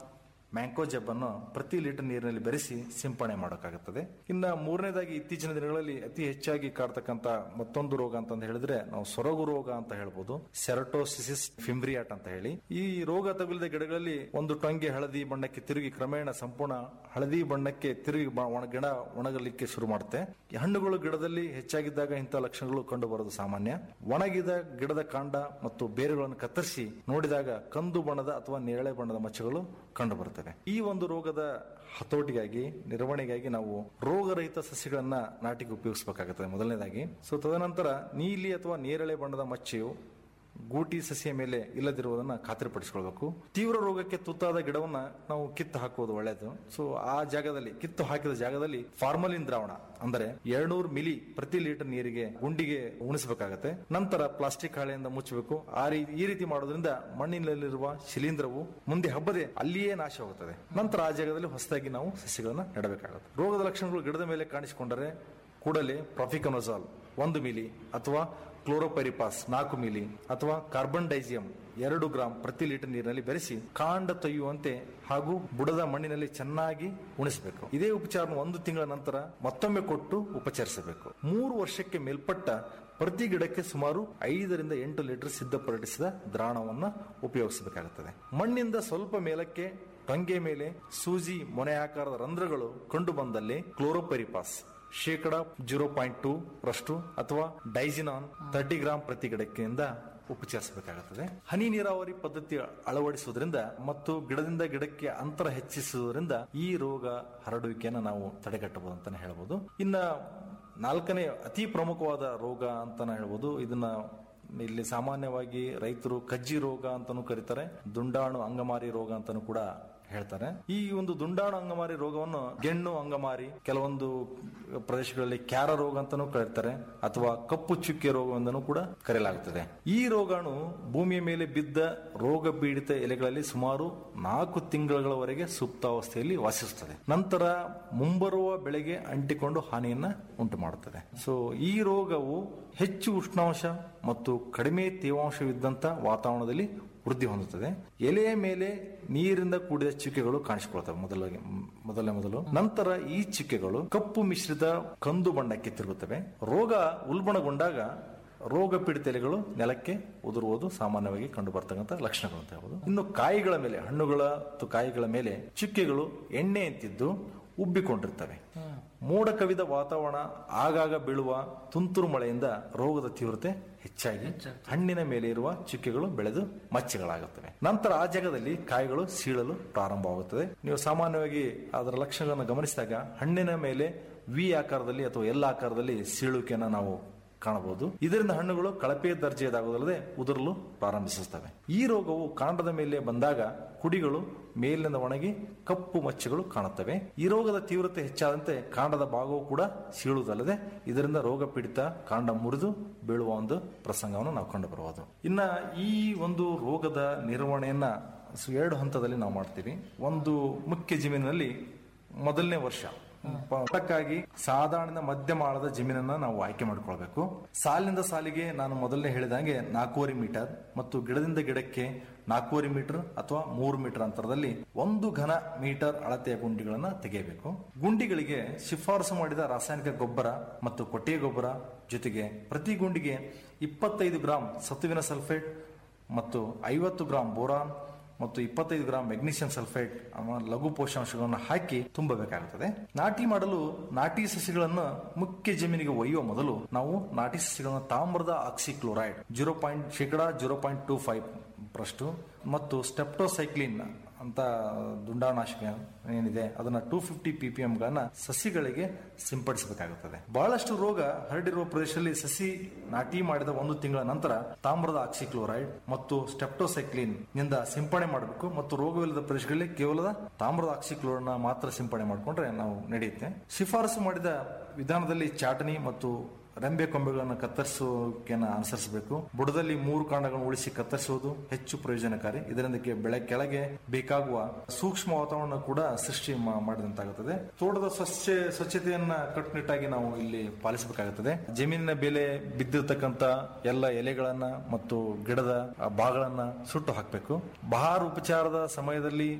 [SPEAKER 16] ಮ್ಯಾಂಕೋ ಜಬ್ ಅನ್ನು ಪ್ರತಿ ಲೀಟರ್ ನೀರಿನಲ್ಲಿ ಬೆರೆಸಿ ಸಿಂಪಡಣೆ ಮಾಡೋಕ್ಕಾಗುತ್ತದೆ ಇನ್ನ ಮೂರನೇದಾಗಿ ಇತ್ತೀಚಿನ ದಿನಗಳಲ್ಲಿ ಅತಿ ಹೆಚ್ಚಾಗಿ ಕಾಡ್ತಕ್ಕಂತ ಮತ್ತೊಂದು ರೋಗ ಅಂತಂದು ಹೇಳಿದ್ರೆ ನಾವು ಸೊರಗು ರೋಗ ಅಂತ ಹೇಳ್ಬೋದು ಸೆರಟೋಸಿಸಿಸ್ ಫಿಮ್ರಿಯಾಟ್ ಅಂತ ಹೇಳಿ ಈ ರೋಗ ತಗುಲಿದ ಗಿಡಗಳಲ್ಲಿ ಒಂದು ಟೊಂಗೆ ಹಳದಿ ಬಣ್ಣಕ್ಕೆ ತಿರುಗಿ ಕ್ರಮೇಣ ಸಂಪೂರ್ಣ ಹಳದಿ ಬಣ್ಣಕ್ಕೆ ತಿರುಗಿ ಬ- ಒಣ ಗಿಡ ಒಣಗಲಿಕ್ಕೆ ಶುರು ಮಾಡುತ್ತೆ ಈ ಹಣ್ಣುಗಳು ಗಿಡದಲ್ಲಿ ಹೆಚ್ಚಾಗಿದ್ದಾಗ ಇಂತಹ ಲಕ್ಷಣಗಳು ಕಂಡು ಬರೋದು ಸಾಮಾನ್ಯ ಒಣಗಿದ ಗಿಡದ ಕಾಂಡ ಮತ್ತು ಬೇರುಗಳನ್ನು ಕತ್ತರಿಸಿ ನೋಡಿದಾಗ ಕಂದು ಬಣ್ಣದ ಅಥವಾ ನೇರಳೆ ಬಣ್ಣದ ಮಚ್ಚಗಳು ಕಂಡು ಬರುತ್ತವೆ ಈ ಒಂದು ರೋಗದ ಹತೋಟಿಗಾಗಿ ನಿರ್ವಹಣೆಗಾಗಿ ನಾವು ರೋಗರಹಿತ ಸಸ್ಯಗಳನ್ನ ನಾಟಿಗೆ ಉಪಯೋಗಿಸಬೇಕಾಗುತ್ತದೆ ಮೊದಲನೇದಾಗಿ ಸೊ ತದನಂತರ ನೀಲಿ ಅಥವಾ ನೇರಳೆ ಬಣ್ಣದ ಮಚ್ಚೆಯು ಗೂಟಿ ಸಸಿಯ ಮೇಲೆ ಇಲ್ಲದಿರುವುದನ್ನ ಖಾತ್ರಿಪಡಿಸಿಕೊಳ್ಬೇಕು ತೀವ್ರ ರೋಗಕ್ಕೆ ತುತ್ತಾದ ಗಿಡವನ್ನ ನಾವು ಕಿತ್ತು ಹಾಕುವುದು ಒಳ್ಳೆಯದು ಸೊ ಆ ಜಾಗದಲ್ಲಿ ಕಿತ್ತು ಹಾಕಿದ ಜಾಗದಲ್ಲಿ ಫಾರ್ಮಲಿನ್ ದ್ರಾವಣ ಅಂದರೆ ಎರಡ್ನೂರು ಮಿಲಿ ಪ್ರತಿ ಲೀಟರ್ ನೀರಿಗೆ ಗುಂಡಿಗೆ ಉಣಿಸಬೇಕಾಗತ್ತೆ ನಂತರ ಪ್ಲಾಸ್ಟಿಕ್ ಹಾಳೆಯಿಂದ ಮುಚ್ಚಬೇಕು ಆ ರೀ ಈ ರೀತಿ ಮಾಡೋದ್ರಿಂದ ಮಣ್ಣಿನಲ್ಲಿರುವ ಶಿಲೀಂಧ್ರವು ಮುಂದೆ ಹಬ್ಬದೆ ಅಲ್ಲಿಯೇ ನಾಶವಾಗುತ್ತದೆ ನಂತರ ಆ ಜಾಗದಲ್ಲಿ ಹೊಸದಾಗಿ ನಾವು ಸಸ್ಯಗಳನ್ನ ನೆಡಬೇಕಾಗುತ್ತೆ ರೋಗದ ಲಕ್ಷಣಗಳು ಗಿಡದ ಮೇಲೆ ಕಾಣಿಸಿಕೊಂಡರೆ ಕೂಡಲೇ ಪ್ರೊಫಿಕನೋಜಾಲ್ ಒಂದು ಮಿಲಿ ಅಥವಾ ಕ್ಲೋರೋಪೈರಿಪಾಸ್ ನಾಲ್ಕು ಮಿಲಿ ಅಥವಾ ಕಾರ್ಬನ್ ಡೈಸಿಯಂ ಎರಡು ಗ್ರಾಂ ಪ್ರತಿ ಲೀಟರ್ ನೀರಿನಲ್ಲಿ ಬೆರೆಸಿ ಕಾಂಡ ತೊಯ್ಯುವಂತೆ ಹಾಗೂ ಬುಡದ ಮಣ್ಣಿನಲ್ಲಿ ಚೆನ್ನಾಗಿ ಉಣಿಸಬೇಕು ಇದೇ ಉಪಚಾರ ಒಂದು ತಿಂಗಳ ನಂತರ ಮತ್ತೊಮ್ಮೆ ಕೊಟ್ಟು ಉಪಚರಿಸಬೇಕು ಮೂರು ವರ್ಷಕ್ಕೆ ಮೇಲ್ಪಟ್ಟ ಪ್ರತಿ ಗಿಡಕ್ಕೆ ಸುಮಾರು ಐದರಿಂದ ಎಂಟು ಲೀಟರ್ ಸಿದ್ಧಪಡಿಸಿದ ದ್ರಾವಣವನ್ನ ಉಪಯೋಗಿಸಬೇಕಾಗುತ್ತದೆ ಮಣ್ಣಿಂದ ಸ್ವಲ್ಪ ಮೇಲಕ್ಕೆ ಟೊಂಗೆ ಮೇಲೆ ಸೂಜಿ ಮೊನೆ ಆಕಾರದ ರಂಧ್ರಗಳು ಕಂಡು ಬಂದಲ್ಲಿ ಕ್ಲೋರೋಪೈರಿಪಾಸ್ ಶೇಕಡ ಜೀರೋ ಪಾಯಿಂಟ್ ಟೂ ರಷ್ಟು ಅಥವಾ ಡೈಜಿನಾನ್ ತರ್ಟಿ ಗ್ರಾಂ ಪ್ರತಿ ಗಿಡಕ್ಕೆಯಿಂದ ಉಪಚರಿಸಬೇಕಾಗುತ್ತದೆ ಹನಿ ನೀರಾವರಿ ಪದ್ಧತಿ ಅಳವಡಿಸುವುದರಿಂದ ಮತ್ತು ಗಿಡದಿಂದ ಗಿಡಕ್ಕೆ ಅಂತರ ಹೆಚ್ಚಿಸುವುದರಿಂದ ಈ ರೋಗ ಹರಡುವಿಕೆಯನ್ನು ನಾವು ತಡೆಗಟ್ಟಬಹುದು ಅಂತಾನೆ ಹೇಳ್ಬೋದು ಇನ್ನ ನಾಲ್ಕನೇ ಅತಿ ಪ್ರಮುಖವಾದ ರೋಗ ಅಂತಾನೆ ಹೇಳ್ಬೋದು ಇದನ್ನ ಇಲ್ಲಿ ಸಾಮಾನ್ಯವಾಗಿ ರೈತರು ಕಜ್ಜಿ ರೋಗ ಅಂತಾನೂ ಕರೀತಾರೆ ದುಂಡಾಣು ಅಂಗಮಾರಿ ರೋಗ ಅಂತಾನೂ ಕೂಡ ಹೇಳ್ತಾರೆ ಈ ಒಂದು ದುಂಡಾಣು ಅಂಗಮಾರಿ ರೋಗವನ್ನು ಗೆಣ್ಣು ಅಂಗಮಾರಿ ಕೆಲವೊಂದು ಪ್ರದೇಶಗಳಲ್ಲಿ ಕ್ಯಾರ ರೋಗ ಅಂತಾನೂ ಕರೀತಾರೆ ಅಥವಾ ಕಪ್ಪು ಚುಕ್ಕೆ ರೋಗವೆಂದನೂ ಕೂಡ ಕರೆಯಲಾಗುತ್ತದೆ ಈ ರೋಗಾಣು ಭೂಮಿಯ ಮೇಲೆ ಬಿದ್ದ ರೋಗ ಪೀಡಿತ ಎಲೆಗಳಲ್ಲಿ ಸುಮಾರು ನಾಲ್ಕು ತಿಂಗಳವರೆಗೆ ಸುಪ್ತಾವಸ್ಥೆಯಲ್ಲಿ ವಾಸಿಸುತ್ತದೆ ನಂತರ ಮುಂಬರುವ ಬೆಳೆಗೆ ಅಂಟಿಕೊಂಡು ಹಾನಿಯನ್ನ ಉಂಟು ಮಾಡುತ್ತದೆ ಸೊ ಈ ರೋಗವು ಹೆಚ್ಚು ಉಷ್ಣಾಂಶ ಮತ್ತು ಕಡಿಮೆ ತೇವಾಂಶವಿದ್ದಂತ ವಾತಾವರಣದಲ್ಲಿ ವೃದ್ಧಿ ಹೊಂದುತ್ತದೆ ಎಲೆಯ ಮೇಲೆ ನೀರಿಂದ ಕೂಡಿದ ಚುಕ್ಕೆಗಳು ಕಾಣಿಸಿಕೊಳ್ತವೆ ಮೊದಲಿಗೆ ಮೊದಲನೇ ಮೊದಲು ನಂತರ ಈ ಚುಕ್ಕೆಗಳು ಕಪ್ಪು ಮಿಶ್ರಿತ ಕಂದು ಬಣ್ಣಕ್ಕೆ ತಿರುಗುತ್ತವೆ ರೋಗ ಉಲ್ಬಣಗೊಂಡಾಗ ರೋಗ ಪೀಡಿತ ಎಲೆಗಳು ನೆಲಕ್ಕೆ ಉದುರುವುದು ಸಾಮಾನ್ಯವಾಗಿ ಕಂಡು ಬರ್ತಕ್ಕಂಥ ಲಕ್ಷಣಗಳು ಅಂತ ಹೇಳ್ಬೋದು ಇನ್ನು ಕಾಯಿಗಳ ಮೇಲೆ ಹಣ್ಣುಗಳ ಮತ್ತು ಕಾಯಿಗಳ ಮೇಲೆ ಚುಕ್ಕೆಗಳು ಎಣ್ಣೆ ಅಂತಿದ್ದು ಉಬ್ಬಿಕೊಂಡಿರ್ತವೆ ಮೋಡ ಕವಿದ ವಾತಾವರಣ ಆಗಾಗ ಬೀಳುವ ತುಂತುರು ಮಳೆಯಿಂದ ರೋಗದ ತೀವ್ರತೆ ಹೆಚ್ಚಾಗಿ ಹಣ್ಣಿನ ಮೇಲೆ ಇರುವ ಚುಕ್ಕೆಗಳು ಬೆಳೆದು ಮಚ್ಚೆಗಳಾಗುತ್ತವೆ ನಂತರ ಆ ಜಾಗದಲ್ಲಿ ಕಾಯಿಗಳು ಸೀಳಲು ಪ್ರಾರಂಭವಾಗುತ್ತದೆ ನೀವು ಸಾಮಾನ್ಯವಾಗಿ ಅದರ ಲಕ್ಷಣಗಳನ್ನು ಗಮನಿಸಿದಾಗ ಹಣ್ಣಿನ ಮೇಲೆ ವಿ ಆಕಾರದಲ್ಲಿ ಅಥವಾ ಎಲ್ ಆಕಾರದಲ್ಲಿ ಸೀಳುವಿಕೆಯನ್ನು ನಾವು ಕಾಣಬಹುದು ಇದರಿಂದ ಹಣ್ಣುಗಳು ಕಳಪೆ ದರ್ಜೆಯದಾಗುವುದಲ್ಲದೆ ಉದುರಲು ಪ್ರಾರಂಭಿಸುತ್ತವೆ ಈ ರೋಗವು ಕಾಂಡದ ಮೇಲೆ ಬಂದಾಗ ಕುಡಿಗಳು ಮೇಲಿನಿಂದ ಒಣಗಿ ಕಪ್ಪು ಮಚ್ಚೆಗಳು ಕಾಣುತ್ತವೆ ಈ ರೋಗದ ತೀವ್ರತೆ ಹೆಚ್ಚಾದಂತೆ ಕಾಂಡದ ಭಾಗವು ಕೂಡ ಸೀಳುವುದಲ್ಲದೆ ಇದರಿಂದ ರೋಗ ಪೀಡಿತ ಕಾಂಡ ಮುರಿದು ಬೀಳುವ ಒಂದು ಪ್ರಸಂಗವನ್ನು ನಾವು ಕಂಡು ಬರಬಹುದು ಇನ್ನ ಈ ಒಂದು ರೋಗದ ನಿರ್ವಹಣೆಯನ್ನ ಸು- ಎರಡು ಹಂತದಲ್ಲಿ ನಾವು ಮಾಡ್ತೀವಿ ಒಂದು ಮುಖ್ಯ ಜಮೀನಿನಲ್ಲಿ ಮೊದಲನೇ ವರ್ಷ ಪಟಕ್ಕಾಗಿ ಸಾಧಾರಣ ಮಧ್ಯಮ ಆಳದ ಜಮೀನನ್ನ ನಾವು ಆಯ್ಕೆ ಮಾಡಿಕೊಳ್ಬೇಕು ಸಾಲಿನಿಂದ ಸಾಲಿಗೆ ನಾನು ಮೊದಲನೇ ಹೇಳಿದಂಗೆ ನಾಲ್ಕೂವರೆ ಮೀಟರ್ ಮತ್ತು ಗಿಡದಿಂದ ಗಿಡಕ್ಕೆ ನಾಲ್ಕೂವರೆ ಮೀಟರ್ ಅಥವಾ ಮೂರು ಮೀಟರ್ ಅಂತರದಲ್ಲಿ ಒಂದು ಘನ ಮೀಟರ್ ಅಳತೆಯ ಗುಂಡಿಗಳನ್ನ ತೆಗೆಯಬೇಕು ಗುಂಡಿಗಳಿಗೆ ಶಿಫಾರಸು ಮಾಡಿದ ರಾಸಾಯನಿಕ ಗೊಬ್ಬರ ಮತ್ತು ಕೊಟ್ಟಿಗೆ ಗೊಬ್ಬರ ಜೊತೆಗೆ ಪ್ರತಿ ಗುಂಡಿಗೆ ಇಪ್ಪತ್ತೈದು ಗ್ರಾಂ ಸತುವಿನ ಸಲ್ಫೇಟ್ ಮತ್ತು ಐವತ್ತು ಗ್ರಾಂ ಬೋರಾನ್ ಮತ್ತು ಇಪ್ಪತ್ತೈದು ಗ್ರಾಂ ಮೆಗ್ನೀಷಿಯಂ ಸಲ್ಫೇಟ್ ಅವ ಲಘು ಪೋಷಕಾಂಶಗಳನ್ನು ಹಾಕಿ ತುಂಬಬೇಕಾಗುತ್ತದೆ ನಾಟಿ ಮಾಡಲು ನಾಟಿ ಸಸಿಗಳನ್ನು ಮುಖ್ಯ ಜಮೀನಿಗೆ ಒಯ್ಯುವ ಮೊದಲು ನಾವು ನಾಟಿ ಸಸಿಗಳನ್ನು ತಾಮ್ರದ ಆಕ್ಸಿಕ್ಲೋರೈಡ್ ಜೀರೋ ಪಾಯಿಂಟ್ ಶೇಕಡ ಜೀರೋ ಪಾಯಿಂಟ್ ಟೂ ಫೈವ್ ರಷ್ಟು ಮತ್ತು ಸ್ಟೆಪ್ಟೋಸೈಕ್ಲಿನ್ ಅಂತ ದುಂಡಾನಾಶಕ ಏನಿದೆ ಅದನ್ನ ಟೂ ಫಿಫ್ಟಿ ಪಿ ಪಿ ಗಳನ್ನ ಸಸಿಗಳಿಗೆ ಸಿಂಪಡಿಸಬೇಕಾಗುತ್ತದೆ ಬಹಳಷ್ಟು ರೋಗ ಹರಡಿರುವ ಪ್ರದೇಶದಲ್ಲಿ ಸಸಿ ನಾಟಿ ಮಾಡಿದ ಒಂದು ತಿಂಗಳ ನಂತರ ತಾಮ್ರದ ಆಕ್ಸಿಕ್ಲೋರೈಡ್ ಮತ್ತು ಸ್ಟೆಪ್ಟೋಸೈಕ್ಲಿನ್ ನಿಂದ ಸಿಂಪಡಣೆ ಮಾಡಬೇಕು ಮತ್ತು ರೋಗವಿಲ್ಲದ ಪ್ರದೇಶಗಳಲ್ಲಿ ಕೇವಲ ತಾಮ್ರದ ಆಕ್ಸಿಕ್ಲೋರೈಡ್ ಮಾತ್ರ ಸಿಂಪಡಣೆ ಮಾಡಿಕೊಂಡ್ರೆ ನಾವು ನಡೆಯುತ್ತೆ ಶಿಫಾರಸು ಮಾಡಿದ ವಿಧಾನದಲ್ಲಿ ಚಾಟನಿ ಮತ್ತು ರೆಂಬೆ ಕೊಂಬೆಗಳನ್ನು ಕತ್ತರಿಸುವಿಕೆಯನ್ನು ಅನುಸರಿಸಬೇಕು ಬುಡದಲ್ಲಿ ಮೂರು ಕಾಂಡಗಳನ್ನು ಉಳಿಸಿ ಕತ್ತರಿಸುವುದು ಹೆಚ್ಚು ಪ್ರಯೋಜನಕಾರಿ ಇದರಿಂದ ಕೆ- ಬೆಳೆ ಕೆಳಗೆ ಬೇಕಾಗುವ ಸೂಕ್ಷ್ಮ ವಾತಾವರಣ ಕೂಡ ಸೃಷ್ಟಿ ಮಾ- ಮಾಡಿದಂತಾಗುತ್ತದೆ ತೋಟದ ಸ್ವಚ್ಛ ಸ್ವಚ್ಛತೆಯನ್ನ ಕಟ್ಟುನಿಟ್ಟಾಗಿ ನಾವು ಇಲ್ಲಿ ಪಾಲಿಸಬೇಕಾಗುತ್ತದೆ ಜಮೀನಿನ ಬೆಲೆ ಬಿದ್ದಿರ್ತಕ್ಕಂತ ಎಲ್ಲ ಎಲೆಗಳನ್ನ ಮತ್ತು ಗಿಡದ ಆ ಭಾಗಗಳನ್ನ ಸುಟ್ಟು ಹಾಕಬೇಕು ಬಹಾರ್ ಉಪಚಾರದ ಸಮಯದಲ್ಲಿ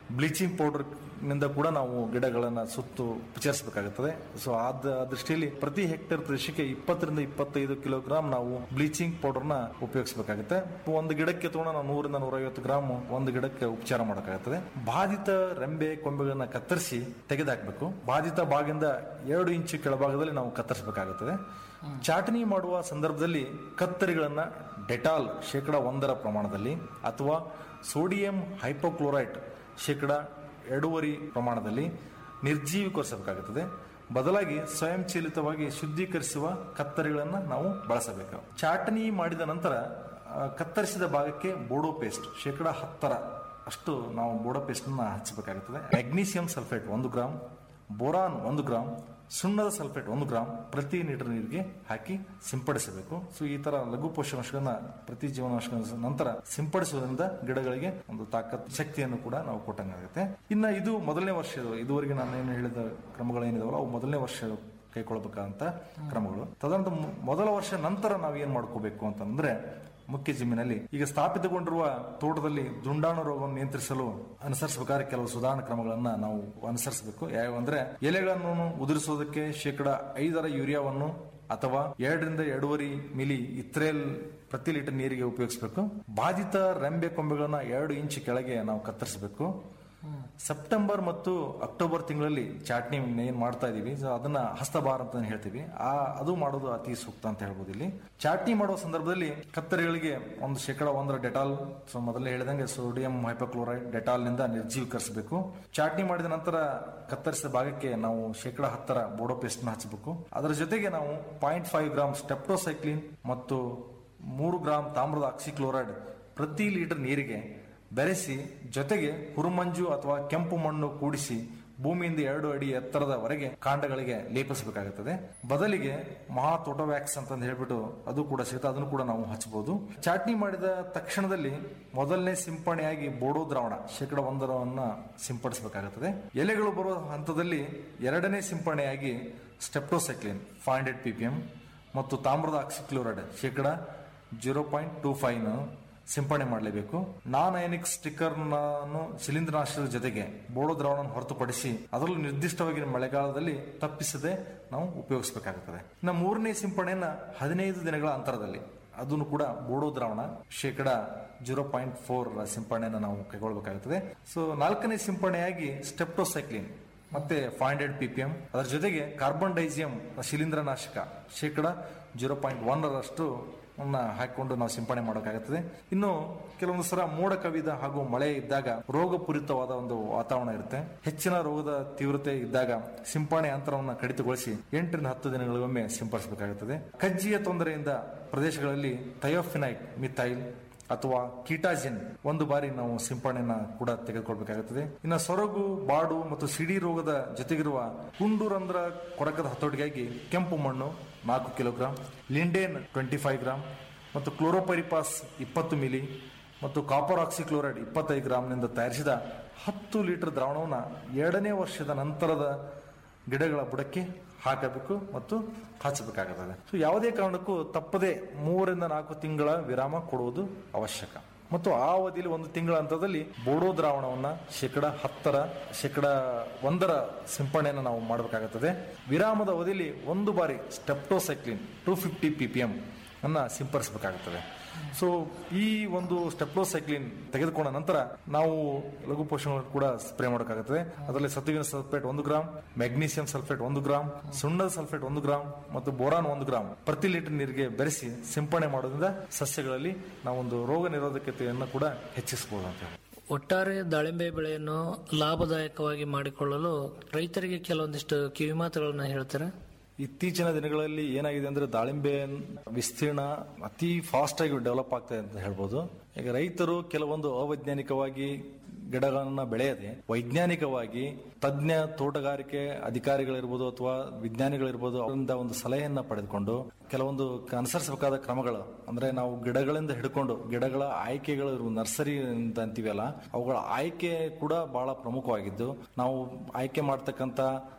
[SPEAKER 16] ಬ್ಲೀಚಿಂಗ್ ಪೌಡರ್ ನಿಂದ ಕೂಡ ನಾವು ಗಿಡಗಳನ್ನ ಸುತ್ತು ಉಪಚರಿಸಬೇಕಾಗುತ್ತದೆ ಸೊ ಆದ ಆ ದೃಷ್ಟಿಯಲ್ಲಿ ಪ್ರತಿ ಹೆಕ್ಟೇರ್ ಪ್ರದೇಶಕ್ಕೆ ಇಪ್ಪತ್ತರಿಂದ ಇಪ್ಪತ್ತೈದು ಕಿಲೋಗ್ರಾಮ್ ನಾವು ಬ್ಲೀಚಿಂಗ್ ಪೌಡರ್ ನ ಉಪಯೋಗಿಸಬೇಕಾಗುತ್ತೆ ಒಂದು ಗಿಡಕ್ಕೆ ತಗೊಂಡು ನಾವು ನೂರಿಂದ ನೂರೈವತ್ತು ಗ್ರಾಮ್ ಒಂದು ಗಿಡಕ್ಕೆ ಉಪಚಾರ ಮಾಡಬೇಕಾಗುತ್ತದೆ ಬಾಧಿತ ರೆಂಬೆ ಕೊಂಬೆಗಳನ್ನ ಕತ್ತರಿಸಿ ತೆಗೆದುಹಾಕಬೇಕು ಬಾಧಿತ ಭಾಗದಿಂದ ಎರಡು ಇಂಚು ಕೆಳಭಾಗದಲ್ಲಿ ನಾವು ಕತ್ತರಿಸಬೇಕಾಗುತ್ತದೆ ಚಾಟನಿ ಮಾಡುವ ಸಂದರ್ಭದಲ್ಲಿ ಕತ್ತರಿಗಳನ್ನ ಡೆಟಾಲ್ ಶೇಕಡ ಒಂದರ ಪ್ರಮಾಣದಲ್ಲಿ ಅಥವಾ ಸೋಡಿಯಂ ಹೈಪೋಕ್ಲೋರೈಟ್ ಶೇಕಡ ಎರಡೂವರಿ ಪ್ರಮಾಣದಲ್ಲಿ ನಿರ್ಜೀವೀಕರಿಸಬೇಕಾಗುತ್ತದೆ ಬದಲಾಗಿ ಸ್ವಯಂಚಾಲಿತವಾಗಿ ಶುದ್ಧೀಕರಿಸುವ ಕತ್ತರಿಗಳನ್ನು ನಾವು ಬಳಸಬೇಕು ಚಾಟನಿ ಮಾಡಿದ ನಂತರ ಆ, ಕತ್ತರಿಸಿದ ಭಾಗಕ್ಕೆ ಬೋಡೋ ಪೇಸ್ಟ್ ಶೇಕಡ ಹತ್ತರ ಅಷ್ಟು ನಾವು ಬೋಡೋ ಪೇಸ್ಟ್ ಅನ್ನ ಹಚ್ಚಬೇಕಾಗುತ್ತದೆ ಮ್ಯಾಗ್ನೀಸಿಯಂ ಸಲ್ಫೇಟ್ ಒಂದು ಗ್ರಾಮ್ ಬೋರಾನ್ ಒಂದು ಗ್ರಾಮ್ ಸುಣ್ಣದ ಸಲ್ಫೇಟ್ ಒಂದು ಗ್ರಾಮ್ ಪ್ರತಿ ಲೀಟರ್ ನೀರಿಗೆ ಹಾಕಿ ಸಿಂಪಡಿಸಬೇಕು ಸೊ ಈ ತರ ಲಘು ಪೋಷಕಾಂಶಗಳನ್ನ ಪ್ರತಿ ಜೀವನಾಂಶಗಳ ನಂತರ ಸಿಂಪಡಿಸುವುದರಿಂದ ಗಿಡಗಳಿಗೆ ಒಂದು ತಾಕತ್ ಶಕ್ತಿಯನ್ನು ಕೂಡ ನಾವು ಕೊಟ್ಟಂಗಾಗುತ್ತೆ ಇನ್ನ ಇದು ಮೊದಲನೇ ವರ್ಷದ ಇದುವರೆಗೆ ನಾನು ಏನು ಹೇಳಿದ ಕ್ರಮಗಳೇನಿದಾವಲ್ಲ ಅವು ಮೊದಲನೇ ವರ್ಷ ಕೈಗೊಳ್ಳಬೇಕಂತ ಕ್ರಮಗಳು ತದನಂತರ ಮು- ಮೊದಲ ವರ್ಷ ನಂತರ ನಾವು ಏನ್ ಮಾಡ್ಕೋಬೇಕು ಅಂತಂದ್ರೆ ಮುಖ್ಯ ಜಮೀನಲ್ಲಿ ಈಗ ಸ್ಥಾಪಿತಗೊಂಡಿರುವ ತೋಟದಲ್ಲಿ ದುಂಡಾಣು ರೋಗವನ್ನು ನಿಯಂತ್ರಿಸಲು ಅನುಸರಿಸಬೇಕಾದ ಕೆಲವು ಸುಧಾರಣಾ ಕ್ರಮಗಳನ್ನ ನಾವು ಅನುಸರಿಸಬೇಕು ಯಾವಂದ್ರೆ ಎಲೆಗಳನ್ನು ಉದುರಿಸುವುದಕ್ಕೆ ಶೇಕಡ ಐದರ ಯೂರಿಯಾವನ್ನು ಅಥವಾ ಎರಡರಿಂದ ಎರಡೂವರೆ ಮಿಲಿ ಇತ್ರೇಲ್ ಪ್ರತಿ ಲೀಟರ್ ನೀರಿಗೆ ಉಪಯೋಗಿಸಬೇಕು ಬಾಧಿತ ರೆಂಬೆ ಕೊಂಬೆಗಳನ್ನ ಎರಡು ಇಂಚ್ ಕೆಳಗೆ ನಾವು ಕತ್ತರಿಸಬೇಕು ಸೆಪ್ಟೆಂಬರ್ ಮತ್ತು ಅಕ್ಟೋಬರ್ ತಿಂಗಳಲ್ಲಿ ಚಾಟ್ನಿ ಏನ್ ಮಾಡ್ತಾ ಇದೀವಿ ಸೊ ಅದನ್ನ ಹಸ್ತಭಾರ ಅಂತ ಹೇಳ್ತೀವಿ ಆ ಅದು ಮಾಡೋದು ಅತಿ ಸೂಕ್ತ ಅಂತ ಹೇಳ್ಬೋದು ಇಲ್ಲಿ ಚಾಟ್ನಿ ಮಾಡುವ ಸಂದರ್ಭದಲ್ಲಿ ಕತ್ತರಿಗಳಿಗೆ ಒಂದು ಶೇಕಡ ಒಂದರ ಡೆಟಾಲ್ ಸೊ ಮೊದಲೇ ಹೇಳಿದಂಗೆ ಸೋಡಿಯಂ ಹೈಪೋಕ್ಲೋರೈಡ್ ಡೆಟಾಲ್ ನಿಂದ ನಿರ್ಜೀವೀಕರಿಸಬೇಕು ಚಾಟ್ನಿ ಮಾಡಿದ ನಂತರ ಕತ್ತರಿಸಿದ ಭಾಗಕ್ಕೆ ನಾವು ಶೇಕಡ ಹತ್ತರ ಬೋಡೋ ಪೇಸ್ಟ್ ನ ಹಚ್ಚಬೇಕು ಅದರ ಜೊತೆಗೆ ನಾವು ಪಾಯಿಂಟ್ ಫೈವ್ ಗ್ರಾಮ್ ಸ್ಟೆಪ್ಟೋಸೈಕ್ಲಿನ್ ಮತ್ತು ಮೂರು ಗ್ರಾಮ್ ತಾಮ್ರದ ಆಕ್ಸಿಕ್ಲೋರೈಡ್ ಪ್ರತಿ ಲೀಟರ್ ನೀರಿಗೆ ಬೆರೆಸಿ ಜೊತೆಗೆ ಹುರುಮಂಜು ಅಥವಾ ಕೆಂಪು ಮಣ್ಣು ಕೂಡಿಸಿ ಭೂಮಿಯಿಂದ ಎರಡು ಅಡಿ ಎತ್ತರದವರೆಗೆ ಕಾಂಡಗಳಿಗೆ ಲೇಪಿಸಬೇಕಾಗುತ್ತದೆ ಬದಲಿಗೆ ಮಹಾ ತೋಟವ್ಯಾಕ್ಸ್ ಅಂತ ಹೇಳ್ಬಿಟ್ಟು ಅದು ಕೂಡ ಸಿಗುತ್ತೆ ಅದನ್ನು ಕೂಡ ನಾವು ಹಚ್ಚಬಹುದು ಚಾಟ್ನಿ ಮಾಡಿದ ತಕ್ಷಣದಲ್ಲಿ ಮೊದಲನೇ ಸಿಂಪರಣೆಯಾಗಿ ಬೋಡೋ ದ್ರಾವಣ ಶೇಕಡ ಒಂದರವನ್ನ ಸಿಂಪಡಿಸಬೇಕಾಗುತ್ತದೆ ಎಲೆಗಳು ಬರುವ ಹಂತದಲ್ಲಿ ಎರಡನೇ ಸಿಂಪರಣೆಯಾಗಿ ಸ್ಟೆಪ್ಟೋಸೈಕ್ಲಿನ್ ಫೈವ್ ಹಂಡ್ರೆಡ್ ಪಿಪಿಎಂ ಮತ್ತು ತಾಮ್ರದ ಆಕ್ಸಿಕ್ಲೋರೈಡ್ ಶೇಕಡ ಜೀರೋ ಪಾಯಿಂಟ್ ಟೂ ಫೈವ್ ಸಿಂಪಡಣೆ ಮಾಡಲೇಬೇಕು ನಾನ್ ಅಯನಿಕ್ ಸ್ಟಿಕ್ಕರ್ ಶಿಲೀಂಧ್ರನಾಶಕದ ಜೊತೆಗೆ ಬೋಡೋ ದ್ರಾವಣ ಹೊರತುಪಡಿಸಿ ಅದರಲ್ಲೂ ನಿರ್ದಿಷ್ಟವಾಗಿ ಮಳೆಗಾಲದಲ್ಲಿ ತಪ್ಪಿಸದೆ ನಾವು ಉಪಯೋಗಿಸಬೇಕಾಗುತ್ತದೆ ಇನ್ನು ಮೂರನೇ ಸಿಂಪಡಣೆಯನ್ನ ಹದಿನೈದು ದಿನಗಳ ಅಂತರದಲ್ಲಿ ಅದನ್ನು ಕೂಡ ಬೋಡೋ ದ್ರಾವಣ ಶೇಕಡ ಜೀರೋ ಪಾಯಿಂಟ್ ಫೋರ್ ಸಿಂಪಡಣೆಯನ್ನು ನಾವು ಕೈಗೊಳ್ಳಬೇಕಾಗುತ್ತದೆ ಸೊ ನಾಲ್ಕನೇ ಸಿಂಪಡಣೆಯಾಗಿ ಸ್ಟೆಪ್ಟೋಸೈಕ್ಲಿನ್ ಮತ್ತೆ ಫೈವ್ ಹಂಡ್ರೆಡ್ ಪಿಪಿಎಂ ಅದರ ಜೊತೆಗೆ ಕಾರ್ಬನ್ ಡೈಸಿಯಂ ಶಿಲೀಂಧ್ರನಾಶಕ ಶೇಕಡ ಜೀರೋ ಪಾಯಿಂಟ್ ಒನ್ನರಷ್ಟು ಅನ್ನ ಹಾಕಿಕೊಂಡು ನಾವು ಸಿಂಪಡಣೆ ಮಾಡೋಕ್ಕಾಗುತ್ತದೆ ಇನ್ನು ಕೆಲವೊಂದು ಸಲ ಮೋಡ ಕವಿದ ಹಾಗೂ ಮಳೆ ಇದ್ದಾಗ ರೋಗಪೂರಿತವಾದ ಒಂದು ವಾತಾವರಣ ಇರುತ್ತೆ ಹೆಚ್ಚಿನ ರೋಗದ ತೀವ್ರತೆ ಇದ್ದಾಗ ಸಿಂಪಡಣೆ ಅಂತರವನ್ನು ಕಡಿತಗೊಳಿಸಿ ಎಂಟರಿಂದ ಹತ್ತು ದಿನಗಳಿಗೊಮ್ಮೆ ಸಿಂಪಡಿಸಬೇಕಾಗುತ್ತದೆ ಕಜ್ಜಿಯ ತೊಂದರೆಯಿಂದ ಪ್ರದೇಶಗಳಲ್ಲಿ ಥಯೋಫಿನೈಟ್ ಮಿಥೈಲ್ ಅಥವಾ ಕೀಟಾಜಿನ್ ಒಂದು ಬಾರಿ ನಾವು ಸಿಂಪಡಣೆನ ಕೂಡ ತೆಗೆದುಕೊಳ್ಬೇಕಾಗುತ್ತದೆ ಇನ್ನು ಸೊರಗು ಬಾಡು ಮತ್ತು ಸಿಡಿ ರೋಗದ ಜೊತೆಗಿರುವ ಕುಂಡು ರಂಧ್ರ ಕೊರಕದ ಹತೋಟಿಗಾಗಿ ಕೆಂಪು ಮಣ್ಣು ನಾಲ್ಕು kilogram lindane twenty five gram ಮತ್ತು ಕ್ಲೋರೋಪೈರಿಪಾಸ್ ಇಪ್ಪತ್ತು ಮಿಲಿ ಮತ್ತು ಕಾಪರ್ ಆಕ್ಸಿಕ್ಲೋರೈಡ್ ಇಪ್ಪತ್ತೈದು ಗ್ರಾಮ್ನಿಂದ ತಯಾರಿಸಿದ ಹತ್ತು ಲೀಟರ್ ದ್ರಾವಣವನ್ನು ಎರಡನೇ ವರ್ಷದ ನಂತರದ ಗಿಡಗಳ ಬುಡಕ್ಕೆ ಹಾಕಬೇಕು ಮತ್ತು ಹಚ್ಚಬೇಕಾಗುತ್ತದೆ ಸೊ ಯಾವುದೇ ಕಾರಣಕ್ಕೂ ತಪ್ಪದೆ ಮೂರರಿಂದ ನಾಲ್ಕು ತಿಂಗಳ ವಿರಾಮ ಕೊಡುವುದು ಅವಶ್ಯಕ ಮತ್ತು ಆ ಅವಧಿಯಲ್ಲಿ ಒಂದು ತಿಂಗಳ ಹಂತದಲ್ಲಿ ಬೋಡೋ ದ್ರಾವಣವನ್ನ ಶೇಕಡ ಹತ್ತರ ಶೇಕಡ ಒಂದರ ಸಿಂಪಡಣೆಯನ್ನು ನಾವು ಮಾಡಬೇಕಾಗುತ್ತದೆ ವಿರಾಮದ ಅವಧಿಯಲ್ಲಿ ಒಂದು ಬಾರಿ streptocycline two fifty P P M ಅನ್ನ ಸಿಂಪಡಿಸಬೇಕಾಗುತ್ತದೆ ಸೊ ಈ ಒಂದು ಸ್ಟೆಪ್ಲೋಸೈಕ್ಲಿನ್ ತೆಗೆದುಕೊಂಡ ನಂತರ ನಾವು ಲಘು ಪೋಷಣಗಳನ್ನು ಕೂಡ ಸ್ಪ್ರೇ ಮಾಡೋಕ್ಕಾಗುತ್ತದೆ ಅದರಲ್ಲಿ ಸತುವಿನ ಸಲ್ಫೇಟ್ ಒಂದು ಗ್ರಾಮ್ ಮ್ಯಾಗ್ನೀಸಿಯಂ ಸಲ್ಫೇಟ್ ಒಂದು ಗ್ರಾಮ್ ಸುಣ್ಣದ ಸಲ್ಫೇಟ್ ಒಂದು ಗ್ರಾಮ್ ಮತ್ತು ಬೋರಾನ್ ಒಂದು ಗ್ರಾಮ್ ಪ್ರತಿ ಲೀಟರ್ ನೀರಿಗೆ ಬೆರೆಸಿ ಸಿಂಪಡಣೆ ಮಾಡೋದ್ರಿಂದ ಸಸ್ಯಗಳಲ್ಲಿ ನಾವೊಂದು ರೋಗ ನಿರೋಧಕತೆಯನ್ನು ಕೂಡ ಹೆಚ್ಚಿಸಬಹುದು ಅಂತ ಹೇಳಿ
[SPEAKER 15] ಒಟ್ಟಾರೆ ದಾಳಿಂಬೆ ಬೆಳೆಯನ್ನು ಲಾಭದಾಯಕವಾಗಿ ಮಾಡಿಕೊಳ್ಳಲು ರೈತರಿಗೆ ಕೆಲವೊಂದಿಷ್ಟು ಕಿವಿಮಾತುಗಳನ್ನ ಹೇಳ್ತಾರೆ
[SPEAKER 16] ಇತ್ತೀಚಿನ ದಿನಗಳಲ್ಲಿ ಏನಾಗಿದೆ ಅಂದ್ರೆ ದಾಳಿಂಬೆ ವಿಸ್ತೀರ್ಣ ಅತಿ ಫಾಸ್ಟ್ ಆಗಿ ಡೆವಲಪ್ ಆಗ್ತಾ ಇದೆ ಅಂತ ಹೇಳ್ಬೋದು ಈಗ ರೈತರು ಕೆಲವೊಂದು ಅವೈಜ್ಞಾನಿಕವಾಗಿ ಗಿಡಗಳನ್ನ ಬೆಳೆಯದೆ ವೈಜ್ಞಾನಿಕವಾಗಿ ತಜ್ಞ ತೋಟಗಾರಿಕೆ ಅಧಿಕಾರಿಗಳಿರ್ಬೋದು ಅಥವಾ ವಿಜ್ಞಾನಿಗಳಿರ್ಬೋದು ಅವರಿಂದ ಒಂದು ಸಲಹೆಯನ್ನ ಪಡೆದುಕೊಂಡು ಕೆಲವೊಂದು ಅನುಸರಿಸಬೇಕಾದ ಕ್ರಮಗಳು ಅಂದ್ರೆ ನಾವು ಗಿಡಗಳಿಂದ ಹಿಡ್ಕೊಂಡು ಗಿಡಗಳ ಆಯ್ಕೆಗಳು ಇರುವ ನರ್ಸರಿ ಅಂತ ಅಂತೀವಲ್ಲ ಅವುಗಳ ಆಯ್ಕೆ ಕೂಡ ಬಹಳ ಪ್ರಮುಖವಾಗಿದ್ದು ನಾವು ಆಯ್ಕೆ ಮಾಡ್ತಕ್ಕಂತ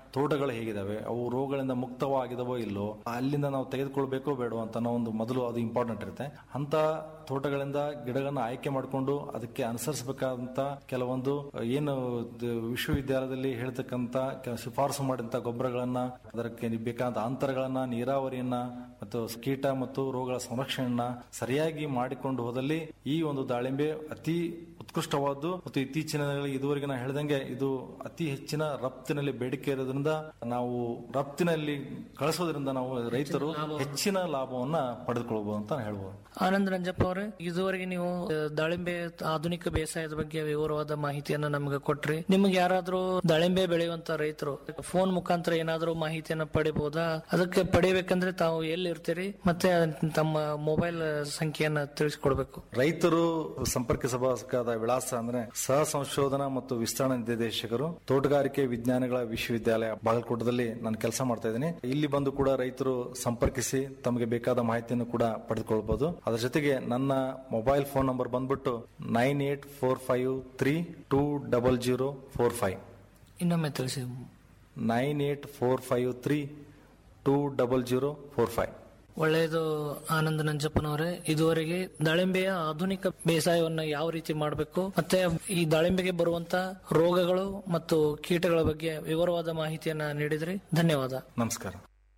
[SPEAKER 16] ತೋಟಗಳು ಹೇಗಿದಾವೆ ಅವು ರೋಗಗಳಿಂದ ಮುಕ್ತವಾಗಿದಾವೋ ಇಲ್ಲೋ ಅಲ್ಲಿಂದ ನಾವು ತೆಗೆದುಕೊಳ್ಬೇಕೋ ಬೇಡೋ ಅಂತ ನಾವು ಒಂದು ಮೊದಲು ಅದು ಇಂಪಾರ್ಟೆಂಟ್ ಇರುತ್ತೆ ಅಂತ ತೋಟಗಳಿಂದ ಗಿಡಗಳನ್ನ ಆಯ್ಕೆ ಮಾಡಿಕೊಂಡು ಅದಕ್ಕೆ ಅನುಸರಿಸಬೇಕಾದಂತ ಕೆಲವೊಂದು ಏನು ದ- ವಿಶ್ವವಿದ್ಯಾಲಯದಲ್ಲಿ ಹೇಳ್ತಕ್ಕಂತ ಕೆಲ ಶಿಫಾರಸು ಮಾಡಿದಂತ ಗೊಬ್ಬರಗಳನ್ನ ಅದಕ್ಕೆ ಬೇಕಾದ ಅಂತರಗಳನ್ನ ನೀರಾವರಿಯನ್ನ ಮತ್ತು ಕೀಟ ಮತ್ತು ರೋಗಗಳ ಸಂರಕ್ಷಣೆಯನ್ನ ಸರಿಯಾಗಿ ಮಾಡಿಕೊಂಡು ಹೋದಲ್ಲಿ ಈ ಒಂದು ದಾಳಿಂಬೆ ಅತಿ ಉತ್ಕೃಷ್ಟವಾದ್ದು ಮತ್ತು ಇತ್ತೀಚಿನ ದಿನಗಳಲ್ಲಿ ಇದುವರೆಗೆ ನಾ ಹೇಳ್ದಂಗೆ ಇದು ಅತಿ ಹೆಚ್ಚಿನ ರಫ್ತಿನಲ್ಲಿ ಬೇಡಿಕೆ ಇರೋದ್ರಿಂದ ನಾವು ರಫ್ತಿನಲ್ಲಿ ಕಳಿಸೋದ್ರಿಂದ ನಾವು ರೈತರು ಹೆಚ್ಚಿನ ಲಾಭವನ್ನ ಪಡೆದುಕೊಳ್ಬಹುದು ಅಂತ ಹೇಳ್ಬೋದು
[SPEAKER 15] ಆನಂದ್ ರಂಜಪ್ಪ ಅವರೇ ಇದುವರೆಗೆ ನೀವು ಆ, ದಾಳಿಂಬೆ ಆಧುನಿಕ ಬೇಸಾಯದ ಬಗ್ಗೆ ವಿವರವಾದ ಮಾಹಿತಿಯನ್ನ ನಮಗೆ ಕೊಟ್ರಿ ನಿಮ್ಗೆ ಯಾರಾದ್ರೂ ದಾಳಿಂಬೆ ಬೆಳೆಯುವಂತ ರೈತರು ಫೋನ್ ಮುಖಾಂತರ ಏನಾದ್ರೂ ಮಾಹಿತಿಯನ್ನ ಪಡಿಬಹುದಾ ಅದಕ್ಕೆ ಪಡಿಬೇಕಂದ್ರೆ ತಾವು ಎಲ್ಲಿ ಇರ್ತೀರಿ ಮತ್ತೆ ತಮ್ಮ ಮೊಬೈಲ್ ಸಂಖ್ಯೆಯನ್ನ ತಿಳಿಸ್ಕೊಡ್ಬೇಕು
[SPEAKER 16] ರೈತರು ಸಂಪರ್ಕಿಸಬಹುದಾದ ವಿಳಾಸ ಅಂದ್ರೆ ಸಹ ಸಂಶೋಧನಾ ಮತ್ತು ವಿಸ್ತರಣಾ ನಿರ್ದೇಶಕರು ತೋಟಗಾರಿಕೆ ವಿಜ್ಞಾನಗಳ ವಿಶ್ವವಿದ್ಯಾಲಯ ಬಾಗಲಕೋಟದಲ್ಲಿ ನಾನು ಕೆಲಸ ಮಾಡ್ತಾ ಇದ್ದೀನಿ ಇಲ್ಲಿ ಬಂದು ಕೂಡ ರೈತರು ಸಂಪರ್ಕಿಸಿ ತಮಗೆ ಬೇಕಾದ ಮಾಹಿತಿಯನ್ನು ಕೂಡ ಪಡೆದುಕೊಳ್ಬಹುದು ಅದರ ಜೊತೆಗೆ ನನ್ನ ಮೊಬೈಲ್ ಫೋನ್ ನಂಬರ್ ಬಂದ್ಬಿಟ್ಟು nine eight four five three two double zero four five
[SPEAKER 15] ಇನ್ನೊಮ್ಮೆ ತಿಳಿಸಿ
[SPEAKER 16] nine eight four five three two double zero four five
[SPEAKER 15] ಒಳ್ಳೆಯದು ಆನಂದ ನಂಜಪ್ಪನವರೇ ಇದುವರೆಗೆ ದಾಳಿಂಬೆಯ ಆಧುನಿಕ ಬೇಸಾಯವನ್ನ ಯಾವ ರೀತಿ ಮಾಡಬೇಕು ಮತ್ತೆ ಈ ದಾಳಿಂಬೆಗೆ ಬರುವಂತ ರೋಗಗಳು ಮತ್ತು ಕೀಟಗಳ ಬಗ್ಗೆ ವಿವರವಾದ ಮಾಹಿತಿಯನ್ನ ನೀಡಿದ್ರಿ ಧನ್ಯವಾದ
[SPEAKER 16] ನಮಸ್ಕಾರ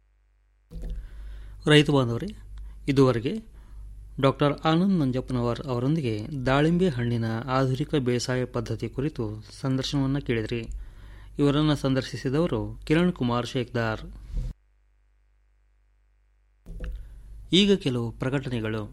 [SPEAKER 14] ರೈತ ಬಾಂಧವರೇ ಇದುವರೆಗೆ ಡಾಕ್ಟರ್ ಆನಂದ್ ನಂಜಪ್ಪನವರ್ ಅವರೊಂದಿಗೆ ದಾಳಿಂಬೆ ಹಣ್ಣಿನ ಆಧುನಿಕ ಬೇಸಾಯ ಪದ್ಧತಿ ಕುರಿತು ಸಂದರ್ಶನವನ್ನು ಕೇಳಿದ್ರಿ ಇವರನ್ನು ಸಂದರ್ಶಿಸಿದವರು ಕಿರಣ್ ಕುಮಾರ್ ಶೇಖ್ದಾರ್ ಈಗ ಕೆಲವು ಪ್ರಕಟಣೆಗಳು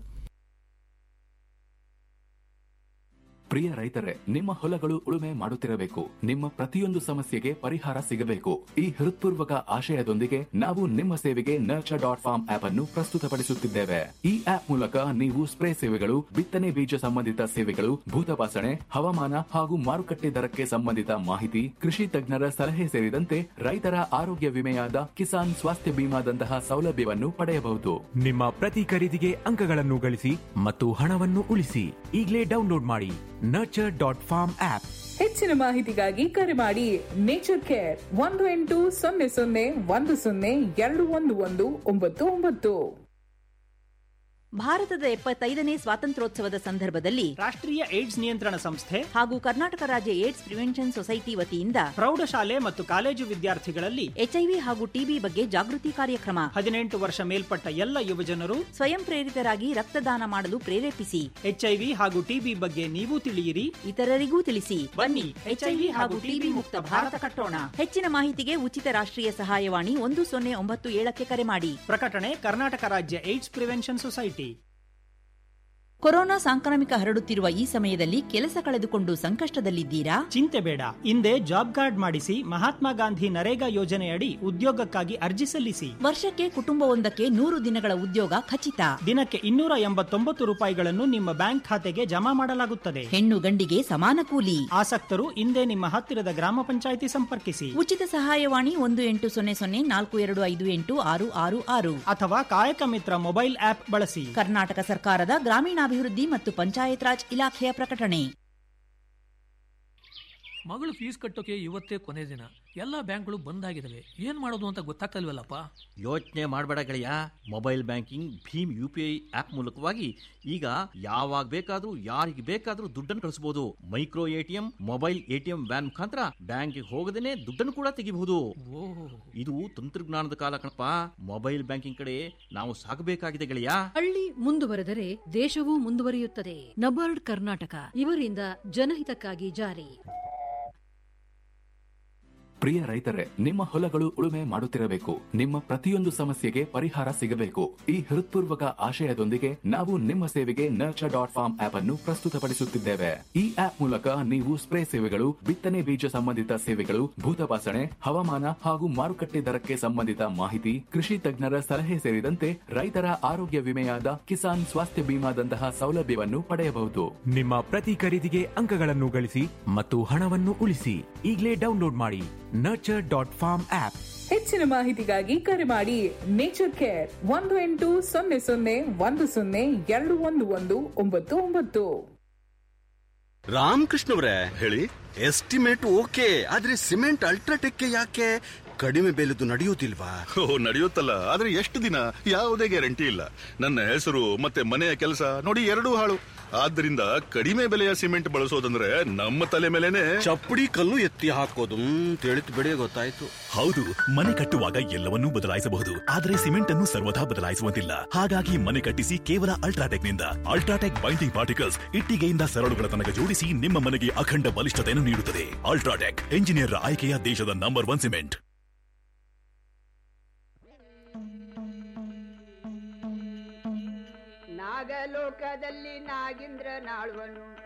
[SPEAKER 17] ಪ್ರಿಯ ರೈತರೇ ನಿಮ್ಮ ಹೊಲಗಳು ಉಳುಮೆ ಮಾಡುತ್ತಿರಬೇಕು ನಿಮ್ಮ ಪ್ರತಿಯೊಂದು ಸಮಸ್ಯೆಗೆ ಪರಿಹಾರ ಸಿಗಬೇಕು ಈ ಹೃತ್ಪೂರ್ವಕ ಆಶಯದೊಂದಿಗೆ ನಾವು ನಿಮ್ಮ ಸೇವೆಗೆ ನರ್ಚರ್ ಡಾಟ್ ಫಾರ್ಮ್ ಆಪ್ ಅನ್ನು ಪ್ರಸ್ತುತಪಡಿಸುತ್ತಿದ್ದೇವೆ ಈ ಆಪ್ ಮೂಲಕ ನೀವು ಸ್ಪ್ರೇ ಸೇವೆಗಳು ಬಿತ್ತನೆ ಬೀಜ ಸಂಬಂಧಿತ ಸೇವೆಗಳು ಭೂತಪಾಸಣೆ ಹವಾಮಾನ ಹಾಗೂ ಮಾರುಕಟ್ಟೆ ದರಕ್ಕೆ ಸಂಬಂಧಿತ ಮಾಹಿತಿ ಕೃಷಿ ತಜ್ಞರ ಸಲಹೆ ಸೇರಿದಂತೆ ರೈತರ ಆರೋಗ್ಯ ವಿಮೆಯಾದ ಕಿಸಾನ್ ಸ್ವಾಸ್ಥ್ಯ ಬಿಮಾದಂತಹ ಸೌಲಭ್ಯವನ್ನು ಪಡೆಯಬಹುದು
[SPEAKER 18] ನಿಮ್ಮ ಪ್ರತಿ ಖರೀದಿಗೆ ಅಂಕಗಳನ್ನು ಗಳಿಸಿ ಮತ್ತು ಹಣವನ್ನು ಉಳಿಸಿ ಈಗಲೇ ಡೌನ್ಲೋಡ್ ಮಾಡಿ ನರ್ಚರ್ ಡಾಟ್ ಫಾರ್ಮ್ ಆಪ್
[SPEAKER 19] ಹೆಚ್ಚಿನ ಮಾಹಿತಿಗಾಗಿ ಕರೆ ಮಾಡಿ ನೇಚರ್ ಕೇರ್ ಒಂದು ಎಂಟು ಸೊನ್ನೆ ಸೊನ್ನೆ ಒಂದು ಸೊನ್ನೆ ಎರಡು ಒಂದು ಒಂದು ಒಂಬತ್ತು ಒಂಬತ್ತು
[SPEAKER 13] ಭಾರತದ ಎಪ್ಪತ್ತೈದನೇ ಸ್ವಾತಂತ್ರ್ಯೋತ್ಸವದ ಸಂದರ್ಭದಲ್ಲಿ
[SPEAKER 12] ರಾಷ್ಟ್ರೀಯ ಏಡ್ಸ್ ನಿಯಂತ್ರಣ ಸಂಸ್ಥೆ
[SPEAKER 13] ಹಾಗೂ ಕರ್ನಾಟಕ ರಾಜ್ಯ ಏಡ್ಸ್ ಪ್ರಿವೆನ್ಷನ್ ಸೊಸೈಟಿ ವತಿಯಿಂದ
[SPEAKER 12] ಪ್ರೌಢಶಾಲೆ ಮತ್ತು ಕಾಲೇಜು ವಿದ್ಯಾರ್ಥಿಗಳಲ್ಲಿ
[SPEAKER 13] ಎಚ್ಐವಿ ಹಾಗೂ ಟಿಬಿ ಬಗ್ಗೆ ಜಾಗೃತಿ ಕಾರ್ಯಕ್ರಮ
[SPEAKER 12] ಹದಿನೆಂಟು ವರ್ಷ ಮೇಲ್ಪಟ್ಟ ಎಲ್ಲ ಯುವಜನರು
[SPEAKER 13] ಸ್ವಯಂ ಪ್ರೇರಿತರಾಗಿ ರಕ್ತದಾನ ಮಾಡಲು ಪ್ರೇರೇಪಿಸಿ
[SPEAKER 12] ಎಚ್ಐವಿ ಹಾಗೂ ಟಿಬಿ ಬಗ್ಗೆ ನೀವು ತಿಳಿಯಿರಿ
[SPEAKER 13] ಇತರರಿಗೂ ತಿಳಿಸಿ
[SPEAKER 12] ಬನ್ನಿ
[SPEAKER 13] ಎಚ್ಐವಿ ಹಾಗೂ ಟಿಬಿ ಮುಕ್ತ ಭಾರತ ಕಟ್ಟೋಣ ಹೆಚ್ಚಿನ ಮಾಹಿತಿಗೆ ಉಚಿತ ರಾಷ್ಟ್ರೀಯ ಸಹಾಯವಾಣಿ ಒಂದು ಸೊನ್ನೆ ಒಂಬತ್ತು ಏಳಕ್ಕೆ ಕರೆ ಮಾಡಿ
[SPEAKER 12] ಪ್ರಕಟಣೆ ಕರ್ನಾಟಕ ರಾಜ್ಯ ಏಡ್ಸ್ ಪ್ರಿವೆನ್ಷನ್ ಸೊಸೈಟಿ
[SPEAKER 13] ಕೊರೋನಾ ಸಾಂಕ್ರಾಮಿಕ ಹರಡುತ್ತಿರುವ ಈ ಸಮಯದಲ್ಲಿ ಕೆಲಸ ಕಳೆದುಕೊಂಡು ಸಂಕಷ್ಟದಲ್ಲಿದ್ದೀರಾ
[SPEAKER 12] ಚಿಂತೆ ಬೇಡ ಹಿಂದೆ ಜಾಬ್ ಕಾರ್ಡ್ ಮಾಡಿಸಿ ಮಹಾತ್ಮ ಗಾಂಧಿ ನರೇಗಾ ಯೋಜನೆಯಡಿ ಉದ್ಯೋಗಕ್ಕಾಗಿ ಅರ್ಜಿ ಸಲ್ಲಿಸಿ
[SPEAKER 13] ವರ್ಷಕ್ಕೆ ಕುಟುಂಬವೊಂದಕ್ಕೆ ನೂರು ದಿನಗಳ ಉದ್ಯೋಗ ಖಚಿತ
[SPEAKER 12] ದಿನಕ್ಕೆ ಇನ್ನೂರ ಎಂಬತ್ತೊಂಬತ್ತು ರೂಪಾಯಿಗಳನ್ನು ನಿಮ್ಮ ಬ್ಯಾಂಕ್ ಖಾತೆಗೆ ಜಮಾ ಮಾಡಲಾಗುತ್ತದೆ
[SPEAKER 13] ಹೆಣ್ಣು ಗಂಡಿಗೆ ಸಮಾನ ಕೂಲಿ
[SPEAKER 12] ಆಸಕ್ತರು ಹಿಂದೆ ನಿಮ್ಮ ಹತ್ತಿರದ ಗ್ರಾಮ ಪಂಚಾಯಿತಿ ಸಂಪರ್ಕಿಸಿ
[SPEAKER 13] ಉಚಿತ ಸಹಾಯವಾಣಿ ಒಂದು ಎಂಟು ಸೊನ್ನೆ ಸೊನ್ನೆ ನಾಲ್ಕು ಎರಡು ಐದು ಎಂಟು ಆರು ಆರು ಆರು
[SPEAKER 12] ಅಥವಾ ಕಾಯಕ ಮಿತ್ರ ಮೊಬೈಲ್ ಆಪ್ ಬಳಸಿ
[SPEAKER 13] ಕರ್ನಾಟಕ ಸರ್ಕಾರದ ಗ್ರಾಮೀಣಾಭಿವೃದ್ಧಿ ಮತ್ತು ಪಂಚಾಯತ್ ರಾಜ್ ಇಲಾಖೆಯ ಪ್ರಕಟಣೆ
[SPEAKER 10] ಮಗಳು ಫೀಸ್ ಕಟ್ಟೋಕೆ ಇವತ್ತೇ ಕೊನೆ ದಿನ ಎಲ್ಲ ಬ್ಯಾಂಕ್ಗಳು ಬಂದ್ ಆಗಿದಾವೆ ಏನ್ ಮಾಡೋದು ಅಂತ ಗೊತ್ತಾಗ್ತಲ್ವಲ್ಲಪ್ಪ
[SPEAKER 9] ಯೋಚನೆ ಮಾಡಬೇಡ ಗೆಳೆಯ mobile banking Bhim U P I app ಮೂಲಕವಾಗಿ ಈಗ ಯಾವಾಗ ಬೇಕಾದ್ರೂ ಯಾರಿಗೆ ಬೇಕಾದ್ರೂ ದುಡ್ಡನ್ನು ಕಳಿಸಬಹುದು micro ATM mobile ATM van ಮುಖಾಂತರ ಬ್ಯಾಂಕ್ಗೆ ಹೋಗದೇನೆ ದುಡ್ಡನ್ನು ಕೂಡ ತೆಗಿಬಹುದು ಇದು ತಂತ್ರಜ್ಞಾನದ ಕಾಲ ಕಣಪ್ಪ ಮೊಬೈಲ್ ಬ್ಯಾಂಕಿಂಗ್ ಕಡೆ ನಾವು ಸಾಗಬೇಕಾಗಿದೆ ಗೆಳೆಯ
[SPEAKER 11] ಹಳ್ಳಿ ಮುಂದುವರೆದರೆ ದೇಶವೂ ಮುಂದುವರಿಯುತ್ತದೆ ನಬಾರ್ಡ್ ಕರ್ನಾಟಕ ಇವರಿಂದ ಜನಹಿತಕ್ಕಾಗಿ ಜಾರಿ
[SPEAKER 17] ಪ್ರಿಯ ರೈತರೇ ನಿಮ್ಮ ಹೊಲಗಳು ಉಳುಮೆ ಮಾಡುತ್ತಿರಬೇಕು ನಿಮ್ಮ ಪ್ರತಿಯೊಂದು ಸಮಸ್ಯೆಗೆ ಪರಿಹಾರ ಸಿಗಬೇಕು ಈ ಹೃತ್ಪೂರ್ವಕ ಆಶಯದೊಂದಿಗೆ ನಾವು ನಿಮ್ಮ ಸೇವೆಗೆ ನರ್ಚರ್ ಡಾಟ್ ಫಾರ್ಮ್ ಆಪ್ ಅನ್ನು ಪ್ರಸ್ತುತಪಡಿಸುತ್ತಿದ್ದೇವೆ ಈ ಆಪ್ ಮೂಲಕ ನೀವು ಸ್ಪ್ರೇ ಸೇವೆಗಳು ಬಿತ್ತನೆ ಬೀಜ ಸಂಬಂಧಿತ ಸೇವೆಗಳು ಭೂತಪಾಸಣೆ ಹವಾಮಾನ ಹಾಗೂ ಮಾರುಕಟ್ಟೆ ದರಕ್ಕೆ ಸಂಬಂಧಿತ ಮಾಹಿತಿ ಕೃಷಿ ತಜ್ಞರ ಸಲಹೆ ಸೇರಿದಂತೆ ರೈತರ ಆರೋಗ್ಯ ವಿಮೆಯಾದ ಕಿಸಾನ್ ಸ್ವಾಸ್ಥ್ಯ ಬಿಮಾದಂತಹ ಸೌಲಭ್ಯವನ್ನು ಪಡೆಯಬಹುದು
[SPEAKER 18] ನಿಮ್ಮ ಪ್ರತಿ ಖರೀದಿಗೆ ಅಂಕಗಳನ್ನು ಗಳಿಸಿ ಮತ್ತು ಹಣವನ್ನು ಉಳಿಸಿ ಈಗಲೇ ಡೌನ್ಲೋಡ್ ಮಾಡಿ ನರ್ಚರ್ ಡಾಟ್ ಫಾರ್ಮ್ ಆಪ್
[SPEAKER 19] ಹೆಚ್ಚಿನ ಮಾಹಿತಿಗಾಗಿ ಕರೆ ಮಾಡಿ ನೇಚರ್ ಕೇರ್ ಒಂದು ಎಂಟು ಸೊನ್ನೆ ಸೊನ್ನೆ ಒಂದು ಸೊನ್ನೆ ಎರಡು ಒಂದು ಒಂದು ಒಂಬತ್ತು ಒಂಬತ್ತು
[SPEAKER 20] ರಾಮಕೃಷ್ಣವ್ರೆ ಹೇಳಿ ಎಸ್ಟಿಮೇಟ್ ಓಕೆ ಆದ್ರೆ ಸಿಮೆಂಟ್ ಅಲ್ಟ್ರಾಟೆಕ್ ಯಾಕೆ ಕಡಿಮೆ ಬೆಲೆದು ನಡೆಯುವುದಿಲ್ವಾ
[SPEAKER 21] ಓ ನಡೆಯುತ್ತಲ್ಲ ಆದ್ರೆ ಎಷ್ಟು ದಿನ ಯಾವುದೇ ಗ್ಯಾರಂಟಿ ಇಲ್ಲ ನನ್ನ ಹೆಸರು ಮತ್ತೆ ಮನೆಯ ಕೆಲಸ ನೋಡಿ ಎರಡೂ ಹಾಳು ಆದ್ದರಿಂದ ಕಡಿಮೆ ಬೆಲೆಯ ಸಿಮೆಂಟ್ ಬಳಸೋದಂದ್ರೆ ನಮ್ಮ ತಲೆ ಮೇಲೆನೆ
[SPEAKER 20] ಚಪ್ಪಡಿ ಕಲ್ಲು ಎತ್ತಿ ಹಾಕೋದು ತಿಳಿತು ಬಿಡಿ ಗೊತ್ತಾಯ್ತು
[SPEAKER 22] ಹೌದು ಮನೆ ಕಟ್ಟುವಾಗ ಎಲ್ಲವನ್ನೂ ಬದಲಾಯಿಸಬಹುದು ಆದರೆ ಸಿಮೆಂಟ್ ಅನ್ನು ಸರ್ವದಾ ಬದಲಾಯಿಸುವಂತಿಲ್ಲ ಹಾಗಾಗಿ ಮನೆ ಕಟ್ಟಿಸಿ ಕೇವಲ ಅಲ್ಟ್ರಾಟೆಕ್ ನಿಂದ ಅಲ್ಟ್ರಾಟೆಕ್ ಬೈಂಡಿಂಗ್ ಪಾರ್ಟಿಕಲ್ಸ್ ಇಟ್ಟಿಗೆಯಿಂದ ಸರಳುಗಳ ತನಕ ಜೋಡಿಸಿ ನಿಮ್ಮ ಮನೆಗೆ ಅಖಂಡ ಬಲಿಷ್ಠತೆಯನ್ನು ನೀಡುತ್ತದೆ ಅಲ್ಟ್ರಾಟೆಕ್ ಎಂಜಿನಿಯರ್ ಆಯ್ಕೆಯ ದೇಶದ ನಂಬರ್ ಒನ್ ಸಿಮೆಂಟ್
[SPEAKER 23] ನಾಗಲೋಕದಲ್ಲಿ ನಾಗೇಂದ್ರ ನಾಳ್ವನು